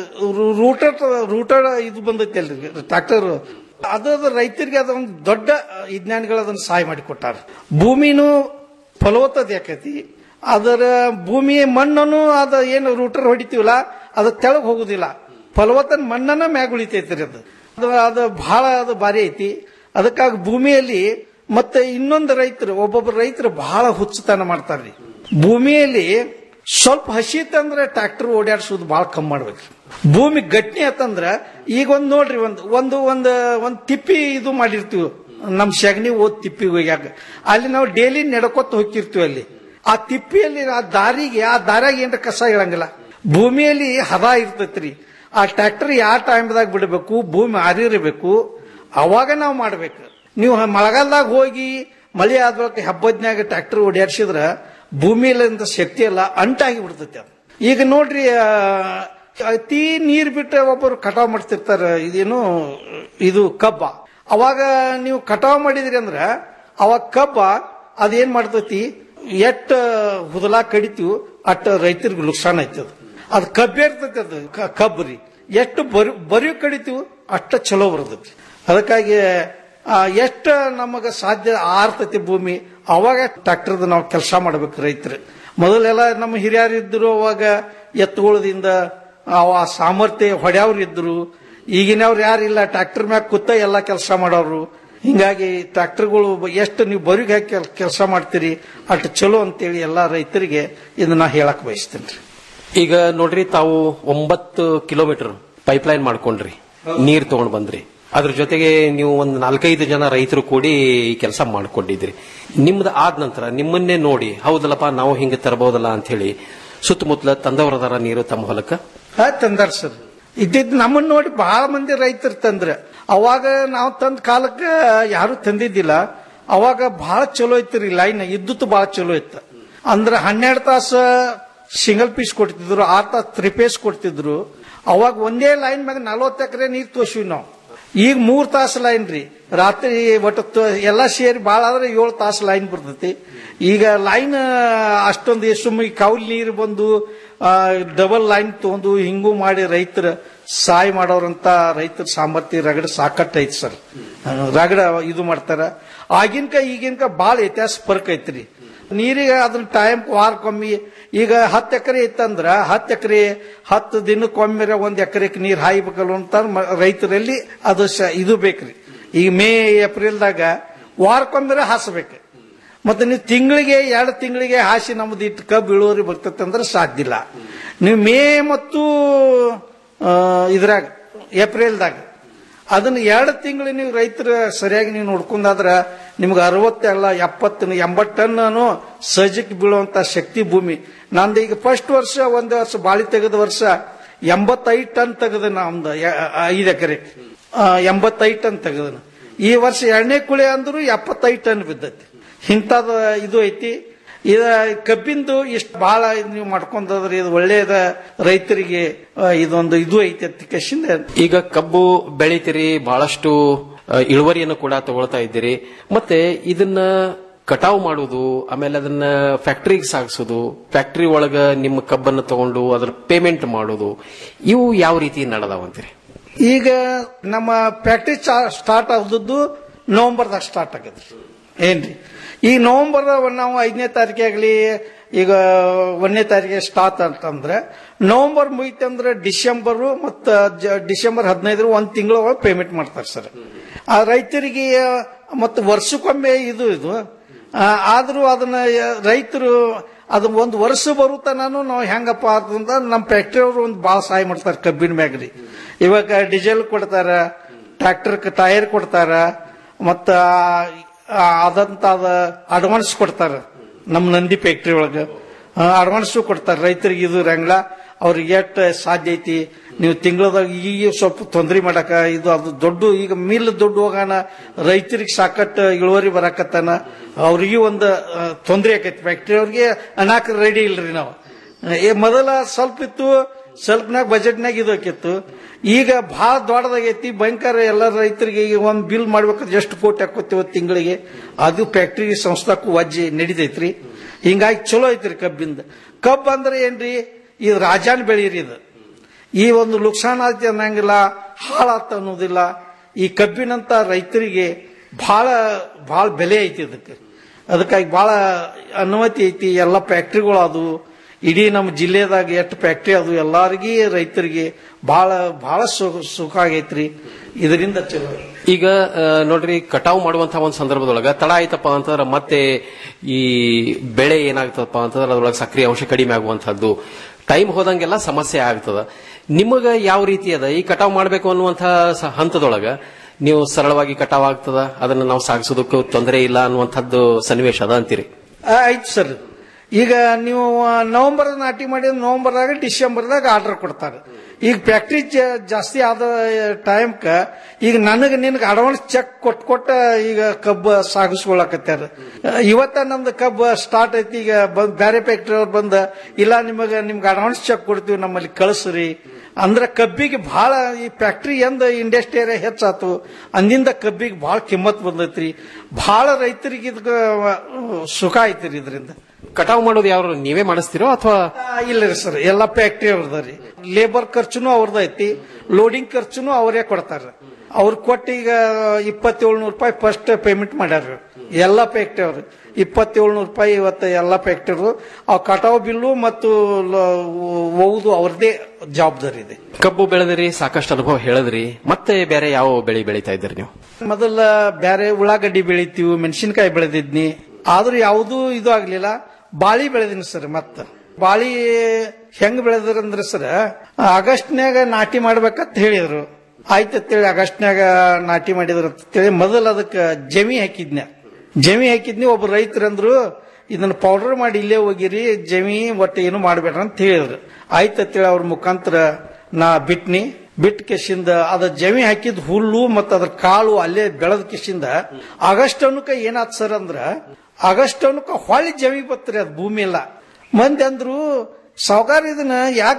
ರೂಟರ್ ರೂಟರ್ ಇದು ಬಂದೈತಿ ಅಲ್ರಿ ಟ್ರಾಕ್ಟರ್ ಅದು ಅದು ರೈತರಿಗೆ ಅದೊಂದು ದೊಡ್ಡ ವಿಜ್ಞಾನಿಗಳು ಅದನ್ನ ಸಹಾಯ ಮಾಡಿಕೊಟ್ಟಾರ ಭೂಮಿನೂ ಫಲವತ್ತತೆ ಆಕೈತಿ ಅದರ ಭೂಮಿಯ ಮಣ್ಣನ್ನು ಅದ ಏನು ರೂಟರ್ ಹೊಡಿತೀವಲ್ಲ ಅದು ತೆಳಗ್ ಹೋಗುದಿಲ್ಲ ಫಲವತ್ತನ ಮಣ್ಣನ್ನ ಮ್ಯಾಗ ಉಳಿತೈತ್ರಿ ಅದು ಅದು ಅದು ಬಹಳ ಅದು ಭಾರಿ ಐತಿ ಅದಕ್ಕಾಗಿ ಭೂಮಿಯಲ್ಲಿ ಮತ್ತೆ ಇನ್ನೊಂದು ರೈತರು ಒಬ್ಬೊಬ್ಬ ರೈತರು ಬಹಳ ಹುಚ್ಚುತನ ಮಾಡ್ತಾರ್ರಿ ಭೂಮಿಯಲ್ಲಿ ಸ್ವಲ್ಪ ಹಸಿ ಇತ್ತಂದ್ರೆ ಟ್ರಾಕ್ಟರ್ ಓಡಾಡ್ಸೋದು ಬಹಳ ಕಮ್ಮಿ ಮಾಡ್ಬೇಕು ಭೂಮಿ ಗಟ್ಟಿ ಆತಂದ್ರ ಈಗ ಒಂದ್ ನೋಡ್ರಿ ಒಂದು ಒಂದು ಒಂದು ಒಂದ್ ತಿಪ್ಪಿ ಇದು ಮಾಡಿರ್ತೀವಿ ನಮ್ ಶಗಣಿ ಓದ್ ತಿಪ್ಪಿ ಹೋಗ್ಯಾಕ ಅಲ್ಲಿ ನಾವು ಡೈಲಿ ನಡ್ಕೊತ ಹೋಗ್ತಿರ್ತೀವಿ ಅಲ್ಲಿ ಆ ತಿಪ್ಪಿಯಲ್ಲಿ ಆ ದಾರಿಗೆ ಆ ದಾರಿಯಾಗ ಏನ್ರ ಕಸ ಇಳಂಗಿಲ್ಲ ಭೂಮಿಯಲ್ಲಿ ಹದ ಇರ್ತೈತ್ರಿ ಆ ಟ್ರ್ಯಾಕ್ಟರ್ ಯಾವ ಟೈಮ್ದಾಗ ಬಿಡಬೇಕು ಭೂಮಿ ಆರಿರಬೇಕು ಅವಾಗ ನಾವು ಮಾಡ್ಬೇಕು ನೀವು ಮಳೆಗಾಲದಾಗ ಹೋಗಿ ಮಳೆ ಆದ ಬಳಿಕ ಹಬ್ಬದ್ನ್ಯಾಗ ಟ್ರ್ಯಾಕ್ಟರ್ ಓಡಾಡ್ಸಿದ್ರ ಭೂಮಿಯಲ್ಲಿಂದ ಶಕ್ತಿ ಎಲ್ಲ ಅಂಟಾಗಿ ಬಿಡ್ತೈತಿ ಅದು ಈಗ ನೋಡ್ರಿ ಆ, ಅತಿ ನೀರ್ ಬಿಟ್ಟು ಒಬ್ಬರು ಕಟಾವ್ ಮಾಡ್ತಿರ್ತಾರ ಇದೇನು ಇದು ಕಬ್ಬ ಅವಾಗ ನೀವು ಕಟಾವ್ ಮಾಡಿದ್ರಿ ಅಂದ್ರ ಅವಾಗ ಕಬ್ಬ ಅದೇನ್ ಮಾಡ್ತೈತಿ ಎಷ್ಟ ಹುದಲಾ ಕಡಿತೀವಿ ಅಟ್ಟ ರೈತರಿಗೆ ನುಕ್ಸಾನ್ ಆಯ್ತದ ಅದು ಕಬ್ಬೆ ಇರ್ತೈತಿ ಅದು ಕ- ಕಬ್ಬು ರೀ ಎಷ್ಟು ಬರಿ ಬರಿ ಕಡಿತೀವಿ ಅಷ್ಟ ಚಲೋ ಬರ್ತೈತಿ ಅದಕ್ಕಾಗಿ ಆ, ಎಷ್ಟ ನಮಗ ಸಾಧ್ಯ ಆರ್ತೈತಿ ಭೂಮಿ ಅವಾಗ ಟ್ರಾಕ್ಟರ್ದ ನಾವು ಕೆಲಸ ಮಾಡ್ಬೇಕು ರೈತರು ಮೊದಲೆಲ್ಲ ನಮ್ಮ ಹಿರಿಯರು ಇದ್ರು ಅವಾಗ ಎತ್ತುಗಳದಿಂದ ಅವ ಸಾಮರ್ಥ್ಯ ಹೊಡ್ಯಾವ್ರು ಇದ್ರು ಈಗಿನವ್ರು ಯಾರಿಲ್ಲ ಟ್ರಾಕ್ಟರ್ ಮ್ಯಾಗ ಕೂತ ಎಲ್ಲ ಕೆಲಸ ಮಾಡೋರು ಹಿಂಗಾಗಿ ಟ್ರಾಕ್ಟರ್ಗಳು ಎಷ್ಟು ನೀವು ಬರಿಗೆ ಹಾಕಿ ಕೆಲಸ ಮಾಡ್ತೀರಿ ಅಷ್ಟು ಚಲೋ ಅಂತೇಳಿ ಎಲ್ಲಾ ರೈತರಿಗೆ ಇದನ್ನ ಹೇಳಕ್ ಬಯಸ್ತೇನೆ ಈಗ ನೋಡ್ರಿ ತಾವು ಒಂಬತ್ತು ಕಿಲೋಮೀಟರ್ ಪೈಪ್ಲೈನ್ ಮಾಡ್ಕೊಂಡ್ರಿ ನೀರ್ ತಗೊಂಡ್ ಬಂದ್ರಿ ಅದ್ರ ಜೊತೆಗೆ ನೀವು ಒಂದು ನಾಲ್ಕೈದು ಜನ ರೈತರು ಕೂಡಿ ಈ ಕೆಲಸ ಮಾಡ್ಕೊಂಡಿದ್ರಿ ನಿಮ್ದು ಆದ ನಂತರ ನಿಮ್ಮನ್ನೇ ನೋಡಿ ಹೌದಲ್ಲಪ್ಪ ನಾವು ಹಿಂಗೆ ತರಬಹುದಲ್ಲ ಅಂತ ಹೇಳಿ ಸುತ್ತಮುತ್ತಲ ತಂದವರದಾರ ನೀರು ತಮ್ಮ ಹೊಲಕ್ಕ ಹಾ ತಂದಾರ ಸರ್ ಇದ್ದಿದ್ ನಮ್ಮನ್ನ ನೋಡಿ ಬಹಳ ಮಂದಿ ರೈತರು ತಂದ್ರ ಅವಾಗ ನಾವು ತಂದ ಕಾಲಕ್ಕೆ ಯಾರು ತಂದಿದ್ದಿಲ್ಲ ಅವಾಗ ಬಹಳ ಚಲೋ ಇತ್ತು ಲೈನ್ ಇದ್ದತ್ತು ಬಹಳ ಚಲೋ ಇತ್ತು ಅಂದ್ರ ಹನ್ನೆರಡು ತಾಸ ಸಿಂಗಲ್ ಪೀಸ್ ಕೊಡ್ತಿದ್ರು ಆರ್ ತಾಸ ತ್ರೀ ಪೀಸ್ ಕೊಡ್ತಿದ್ರು ಅವಾಗ ಒಂದೇ ಲೈನ್ ಮ್ಯಾಗ ನಲ್ವತ್ತು ಎಕರೆ ನೀರ್ ತೋರ್ಸಿವಿ ನಾವು ಈಗ ಮೂರ್ ತಾಸು ಲೈನ್ ರೀ ರಾತ್ರಿ ಒಟ್ಟು ತೋ- ಎಲ್ಲ ಸೇರಿ ಭಾಳ ಆದ್ರೆ ಏಳು ತಾಸು ಲೈನ್ ಬರ್ತೈತಿ ಈಗ ಲೈನ್ ಅಷ್ಟೊಂದು ಸುಮ್ಮನೆ ಕೌಲ್ ನೀರು ಬಂದು ಡಬಲ್ ಲೈನ್ ತಗೊಂಡು ಹಿಂಗೂ ಮಾಡಿ ರೈತರ ಸಹಾಯ ಮಾಡೋರಂತ ರೈತರ ಸಾಮರ್ಥ್ಯ ರಗಡ ಸಾಕಟ್ಟು ಐತಿ ಸರ್ ರಗಡ ಇದು ಮಾಡ್ತಾರ ಆಗಿನ್ಕ ಈಗಿನ್ಕ ಭಾಳ ವ್ಯತ್ಯಾಸ ಫರ್ಕ್ ಐತ್ರಿ ನೀರಿಗೆ ಅದನ್ನ ಟೈಮ್ ವಾರಕ್ಕೊಮ್ಮೆ ಈಗ ಹತ್ತು ಎಕರೆ ಇತ್ತಂದ್ರ ಹತ್ತು ಎಕರೆ ಹತ್ತು ದಿನಕ್ಕೊಮ್ಮೆ ಒಂದ್ ಎಕರೆಗೆ ನೀರ್ ಹಾಯ್ಬೇಕಲ್ಲ ಅಂತ ಮ- ರೈತರಲ್ಲಿ ಅದು ಶ- ಇದು ಬೇಕ್ರಿ ಈಗ ಮೇ ಏಪ್ರಿಲ್ದಾಗ ವಾರಕ್ಕೊಮ್ಮೆ ಹಾಸ್ಬೇಕು ಮತ್ತೆ ನೀವು ತಿಂಗಳಿಗೆ ಎರಡು ತಿಂಗಳಿಗೆ ಹಾಸಿ ನಮ್ದು ಇಟ್ಟು ಕಬ್ಬು ಇಳುವರಿ ಬರ್ತೈತೆ ಅಂದ್ರೆ ಸಾಧ್ಯ ಇಲ್ಲ ನೀವು ಮೇ ಮತ್ತು ಆ, ಇದ್ರಾಗ ಏಪ್ರಿಲ್ದಾಗ ಅದನ್ನ ಎರಡು ತಿಂಗಳು ನೀವು ರೈತರ ಸರಿಯಾಗಿ ನೀವು ನೋಡ್ಕೊಂಡಾದ್ರ ನಿಮ್ಗೆ ಅರವತ್ತೆಲ್ಲ ಎಪ್ಪತ್ತು ಎಂಬತ್ತು ಟನ್ ಸಹಜಕ್ಕೆ ಬೀಳುವಂತ ಶಕ್ತಿ ಭೂಮಿ ನಂದು ಈಗ ಫಸ್ಟ್ ವರ್ಷ ಒಂದು ವರ್ಷ ಬಾಳಿ ತೆಗೆದ ವರ್ಷ ಎಂಬತ್ತೈದು ಟನ್ ತೆಗೆದ ನಮ್ದು ಯ- ಐದು ಎಕರೆ ಎಂಬತ್ತೈದು ಟನ್ ತೆಗೆದನು ಈ ವರ್ಷ ಎರಡನೇ ಕುಳಿ ಅಂದ್ರೂ ಎಪ್ಪತ್ತೈದು ಟನ್ ಬಿದ್ದೈತಿ ಇಂಥದ ಇದು ಐತಿ ಇದ ಕಬ್ಬಿಂದು ಇಷ್ಟು ಬಹಳ ನೀವು ಮಾಡ್ಕೊಂಡ್ರಿ ಇದು ಒಳ್ಳೇದ ರೈತರಿಗೆ ಆ, ಇದೊಂದು ಇದು ಐತಿ ಅಂತ ಕಶಿಂದ ಈಗ ಕಬ್ಬು ಬೆಳಿತೀರಿ ಬಹಳಷ್ಟು ಆ, ಇಳುವರಿಯನ್ನು ಕೂಡ ತಗೊಳ್ತಾ ಇದ್ದೀರಿ ಮತ್ತೆ ಇದನ್ನ ಕಟಾವು ಮಾಡುವುದು ಆಮೇಲೆ ಅದನ್ನ ಫ್ಯಾಕ್ಟರಿಗೆ ಸಾಗಿಸೋದು ಫ್ಯಾಕ್ಟರಿ ಒಳಗ ನಿಮ್ಮ ಕಬ್ಬನ್ನು ತಗೊಂಡು ಅದರ ಪೇಮೆಂಟ್ ಮಾಡೋದು ಇವು ಯಾವ ರೀತಿ ನಡೆದಾವಂತೀರಿ ಈಗ ನಮ್ಮ ಫ್ಯಾಕ್ಟ್ರಿ ಸ್ಟಾರ್ಟ್ ಆದದ್ದು ನವೆಂಬರ್ದಾಗ ಸ್ಟಾರ್ಟ್ ಆಗೈತ್ರಿ ಏನ್ರಿ ಈ ನವೆಂಬರ್ ನಾವು ಐದನೇ ತಾರೀಕಾಗ್ಲಿ ಈಗ ಒಂದನೇ ತಾರೀಕಿಗೆ ಸ್ಟಾರ್ಟ್ ಅಂತಂದ್ರೆ ನವೆಂಬರ್ ಮುಗಿತಂದ್ರೆ ಡಿಸೆಂಬರ್ ಮತ್ತು ಡಿಸೆಂಬರ್ ಹದಿನೈದರ ಒಂದ್ ತಿಂಗಳ ಪೇಮೆಂಟ್ ಮಾಡ್ತಾರೆ ಸರ್ ಆ ರೈತರಿಗೆ ಮತ್ತು ವರ್ಷಕ್ಕೊಮ್ಮೆ ಇದು ಇದು ಆ, ಆದ್ರೂ ಅದನ್ನ ರೈತರು ಅದು ಒಂದು ವರ್ಷ ಬರುತ್ತ ನಾನು ನಾವು ಹೆಂಗಪ್ಪ ಅಂತಂದ ನಮ್ಮ ಫ್ಯಾಕ್ಟ್ರಿ ಅವರು ಒಂದು ಭಾಳ ಸಹಾಯ ಮಾಡ್ತಾರೆ ಕಬ್ಬಿನ ಮ್ಯಾಗ್ರಿ ಇವಾಗ ಡೀಸೆಲ್ ಕೊಡ್ತಾರ ಟ್ರ್ಯಾಕ್ಟರ್ ಟೈರ್ ಕೊಡ್ತಾರ ಮತ್ತ ಅದಂತ ಅಡ್ವಾನ್ಸ್ ಕೊಡ್ತಾರ ನಮ್ಮ ನಂದಿ ಫ್ಯಾಕ್ಟ್ರಿ ಒಳಗ ಅಡ್ವಾನ್ಸು ಕೊಡ್ತಾರ ರೈತರಿಗೆ ಇದು ರಂಗ್ಲ ಅವ್ರಿಗೆ ಎಷ್ಟು ಸಾಧ್ಯ ಐತಿ ನೀವು ತಿಂಗಳದಾಗ ಈಗ ಸ್ವಲ್ಪ ತೊಂದರೆ ಮಾಡಕ ಇದು ಅದು ದೊಡ್ಡ ಈಗ ಮಿಲ್ ದುಡ್ಡು ಹೋಗಾನ ರೈತರಿಗೆ ಸಾಕಷ್ಟು ಇಳುವರಿ ಬರಾಕತ್ತಾನ ಅವ್ರಿಗೆ ಒಂದು ತೊಂದರೆ ಆಕೈತಿ ಫ್ಯಾಕ್ಟ್ರಿ ಅವ್ರಿಗೆ ಅನಾಕ ರೆಡಿ ಇಲ್ರಿ ನಾವು ಏ ಮೊದಲ ಸ್ವಲ್ಪ ಇತ್ತು ಸ್ವಲ್ಪನಾಗ ಬಜೆಟ್ನಾಗ ಇದು ಆಕಿತ್ತು ಈಗ ಬಹಳ ದೊಡ್ಡದಾಗೈತಿ ಭಯಂಕರ ಎಲ್ಲ ರೈತರಿಗೆ ಈಗ ಒಂದು ಬಿಲ್ ಮಾಡ್ಬೇಕಾದ್ರೆ ಎಷ್ಟು ಕೋಟಿ ಹಾಕೋತೀವ ತಿಂಗಳಿಗೆ ಅದು ಫ್ಯಾಕ್ಟ್ರಿ ಸಂಸ್ಥಾಕ್ಕೂ ವಜ್ಜೆ ನಡಿತೈತ್ರಿ ಹಿಂಗಾಗಿ ಚಲೋ ಐತ್ರಿ ಕಬ್ಬಿಂದ ಕಬ್ಬು ಅಂದ್ರೆ ಏನ್ರಿ ಇದು ರಾಜಾನ್ ಬೆಳೀರಿ ಇದು ಈ ಒಂದು ಲುಕ್ಸಾನ್ ಆಯ್ತು ಅನ್ನಂಗಿಲ್ಲ ಹಾಳಾತ ಅನ್ನೋದಿಲ್ಲ ಈ ಕಬ್ಬಿನಂತ ರೈತರಿಗೆ ಬಹಳ ಬಹಳ ಬೆಲೆ ಐತಿ ಅದಕ್ಕೆ ಅದಕ್ಕಾಗಿ ಬಹಳ ಅನುಮತಿ ಐತಿ ಎಲ್ಲ ಫ್ಯಾಕ್ಟ್ರಿಗಳು ಅದು ಇಡೀ ನಮ್ಮ ಜಿಲ್ಲೆದಾಗ ಎಷ್ಟು ಫ್ಯಾಕ್ಟ್ರಿ ಅದು ಎಲ್ಲಾರ್ಗಿ ರೈತರಿಗೆ ಬಹಳ ಬಹಳ ಸುಖ ಸುಖ ಆಗೈತ್ರಿ ಇದರಿಂದ ಚಲೋ ಈಗ ಆ, ನೋಡ್ರಿ ಕಟಾವು ಮಾಡುವಂತಹ ಒಂದು ಸಂದರ್ಭದೊಳಗ ತಡ ಆಯ್ತಪ್ಪ ಅಂತಂದ್ರೆ ಮತ್ತೆ ಈ ಬೆಳೆ ಏನಾಗ್ತದಪ್ಪ ಅಂತಂದ್ರೆ ಅದ್ರೊಳಗೆ ಸಕ್ರಿಯ ಅಂಶ ಕಡಿಮೆ ಆಗುವಂತಹದ್ದು ಟೈಮ್ ಹೋದಂಗೆಲ್ಲ ಸಮಸ್ಯೆ ಆಗ್ತದ ನಿಮಗ ಯಾವ ರೀತಿ ಅದ ಈ ಕಟಾವು ಮಾಡಬೇಕು ಅನ್ನುವಂತಹ ಸ- ಹಂತದೊಳಗ ನೀವು ಸರಳವಾಗಿ ಕಟಾವ್ ಆಗ್ತದ ಅದನ್ನ ನಾವು ಸಾಗಿಸೋದಕ್ಕೂ ತೊಂದರೆ ಇಲ್ಲ ಅನ್ನುವಂಥದ್ದು ಸನ್ನಿವೇಶ ಅದ ಅಂತೀರಿ ಆ, ಆಯ್ತು ಸರ್ ಈಗ ನೀವು ನವೆಂಬರ್ ನಾಟಿ ಮಾಡಿದ್ರೆ ನವೆಂಬರ್ದಾಗ ಡಿಸೆಂಬರ್ದಾಗ ಆರ್ಡರ್ ಕೊಡ್ತಾರೆ ಈಗ ಫ್ಯಾಕ್ಟ್ರಿ ಜಾಸ್ತಿ ಆದ ಟೈಮ್ಕ ಈಗ ನನಗೆ ನಿನಗೆ ಅಡ್ವಾನ್ಸ್ ಚೆಕ್ ಕೊಟ್ ಕೊಟ್ಟ ಈಗ ಕಬ್ಬು ಸಾಗಿಸ್ಕೊಳಕತ್ಯಾರ ಇವತ್ತ ನಮ್ದು ಕಬ್ಬು ಸ್ಟಾರ್ಟ್ ಐತಿ ಈಗ ಬಂದ್ ಬೇರೆ ಫ್ಯಾಕ್ಟ್ರಿ ಅವ್ರು ಬಂದ ಇಲ್ಲ ನಿಮಗೆ ನಿಮ್ಗೆ ಅಡ್ವಾನ್ಸ್ ಚೆಕ್ ಕೊಡ್ತೀವಿ ನಮ್ಮಲ್ಲಿ ಕಳಿಸ್ರಿ ಅಂದ್ರೆ ಕಬ್ಬಿಗೆ ಬಹಳ ಈ ಫ್ಯಾಕ್ಟ್ರಿ ಎಂದ ಇಂಡಸ್ಟ್ರಿ ಏರಿಯಾ ಹೆಚ್ಚಾತು ಅಂದಿಂದ ಕಬ್ಬಿಗೆ ಬಹಳ ಕಿಮ್ಮತ್ ಬಂದೈತ್ರಿ ಬಹಳ ರೈತರಿಗೆ ಇದಕ್ಕೆ ಸುಖ ಐತ್ರಿ ಇದರಿಂದ ಕಟಾವು ಮಾಡೋದು ಯಾರು ನೀವೇ ಮಾಡಿಸ್ತೀರೋ ಅಥವಾ ಇಲ್ಲ ರೀ ಸರ್ ಎಲ್ಲ ಫ್ಯಾಕ್ಟ್ರಿ ಅವ್ರದ ರೀ ಲೇಬರ್ ಖರ್ಚುನು ಅವ್ರದ್ದು ಐತಿ ಲೋಡಿಂಗ್ ಖರ್ಚುನು ಅವರೇ ಕೊಡ್ತಾರ ಅವ್ರು ಕೊಟ್ಟು ಈಗ ಇಪ್ಪತ್ತೇಳ್ನೂರು ರೂಪಾಯಿ ಫಸ್ಟ್ ಪೇಮೆಂಟ್ ಮಾಡ್ಯಾರ ಎಲ್ಲ ಫ್ಯಾಕ್ಟ್ರಿ ಅವ್ರು ಇಪ್ಪತ್ತೇಳ್ನೂರು ರೂಪಾಯಿ ಇವತ್ತು ಎಲ್ಲ ಫ್ಯಾಕ್ಟ್ರಿ ಆ ಕಟಾವು ಬಿಲ್ಲು ಮತ್ತು ಒವುದು ಅವ್ರದೇ ಜವಾಬ್ದಾರಿ ಇದೆ ಕಬ್ಬು ಬೆಳೆದಿರಿ ಸಾಕಷ್ಟು ಅನುಭವ ಹೇಳಿದ್ರಿ ಮತ್ತೆ ಬೇರೆ ಯಾವ ಬೆಳೆ ಬೆಳೀತಾ ಇದ್ದೀರಿ ನೀವು ಮೊದಲ ಬೇರೆ ಉಳ್ಳಾಗಡ್ಡಿ ಬೆಳಿತೀವಿ ಮೆಣಸಿನಕಾಯಿ ಬೆಳೆದಿದ್ನಿ ಆದ್ರೂ ಯಾವುದೂ ಇದು ಆಗ್ಲಿಲ್ಲ ಬಾಳಿ ಬೆಳೆದಿನಿ ಸರ್ ಮತ್ತ ಬಾಳಿ ಹೆಂಗ್ ಬೆಳೆದ್ರಂದ್ರೆ ಸರ್ ಆಗಸ್ಟ್ನ್ಯಾಗ ನಾಟಿ ಮಾಡ್ಬೇಕಂತ ಹೇಳಿದ್ರು ಆಯ್ತಂತೇಳಿ ಆಗಸ್ಟ್ನ್ಯಾಗ ನಾಟಿ ಮಾಡಿದ್ರ ಅಂತೇಳಿ ಮೊದಲು ಅದಕ್ಕೆ ಜಮಿ ಹಾಕಿದ್ನ ಜಮಿ ಹಾಕಿದ್ನಿ ಒಬ್ಬ ರೈತರಂದ್ರು ಇದನ್ನ ಪೌಡರ್ ಮಾಡಿ ಇಲ್ಲೇ ಹೋಗಿರಿ ಜಮಿ ಒಟ್ಟು ಏನು ಮಾಡಬೇಡ್ರ ಅಂತ ಹೇಳಿದ್ರು ಆಯ್ತಂತೇಳಿ ಅವ್ರ ಮುಖಾಂತರ ನಾ ಬಿಟ್ನಿ ಬಿಟ್ಟ ಕೆಶಿಂದ ಅದ ಜಮಿ ಹಾಕಿದ ಹುಲ್ಲು ಮತ್ತು ಅದ್ರ ಕಾಳು ಅಲ್ಲೇ ಬೆಳೆದ ಕೆಶಿಂದ ಆಗಸ್ಟ್ ಅನ್ನಕ ಏನಾತ್ ಸರ್ ಅಂದ್ರ ಆಗಸ್ಟ್ ಅನ್ನಕ ಹೊಳ್ಳಿ ಜಮಿ ಬತ್ರಿ ಅದ್ ಭೂಮಿ ಎಲ್ಲ ಮಂದಿ ಅಂದ್ರು ಸಾವುಕಾರ ಇದನ್ನ ಯಾಕ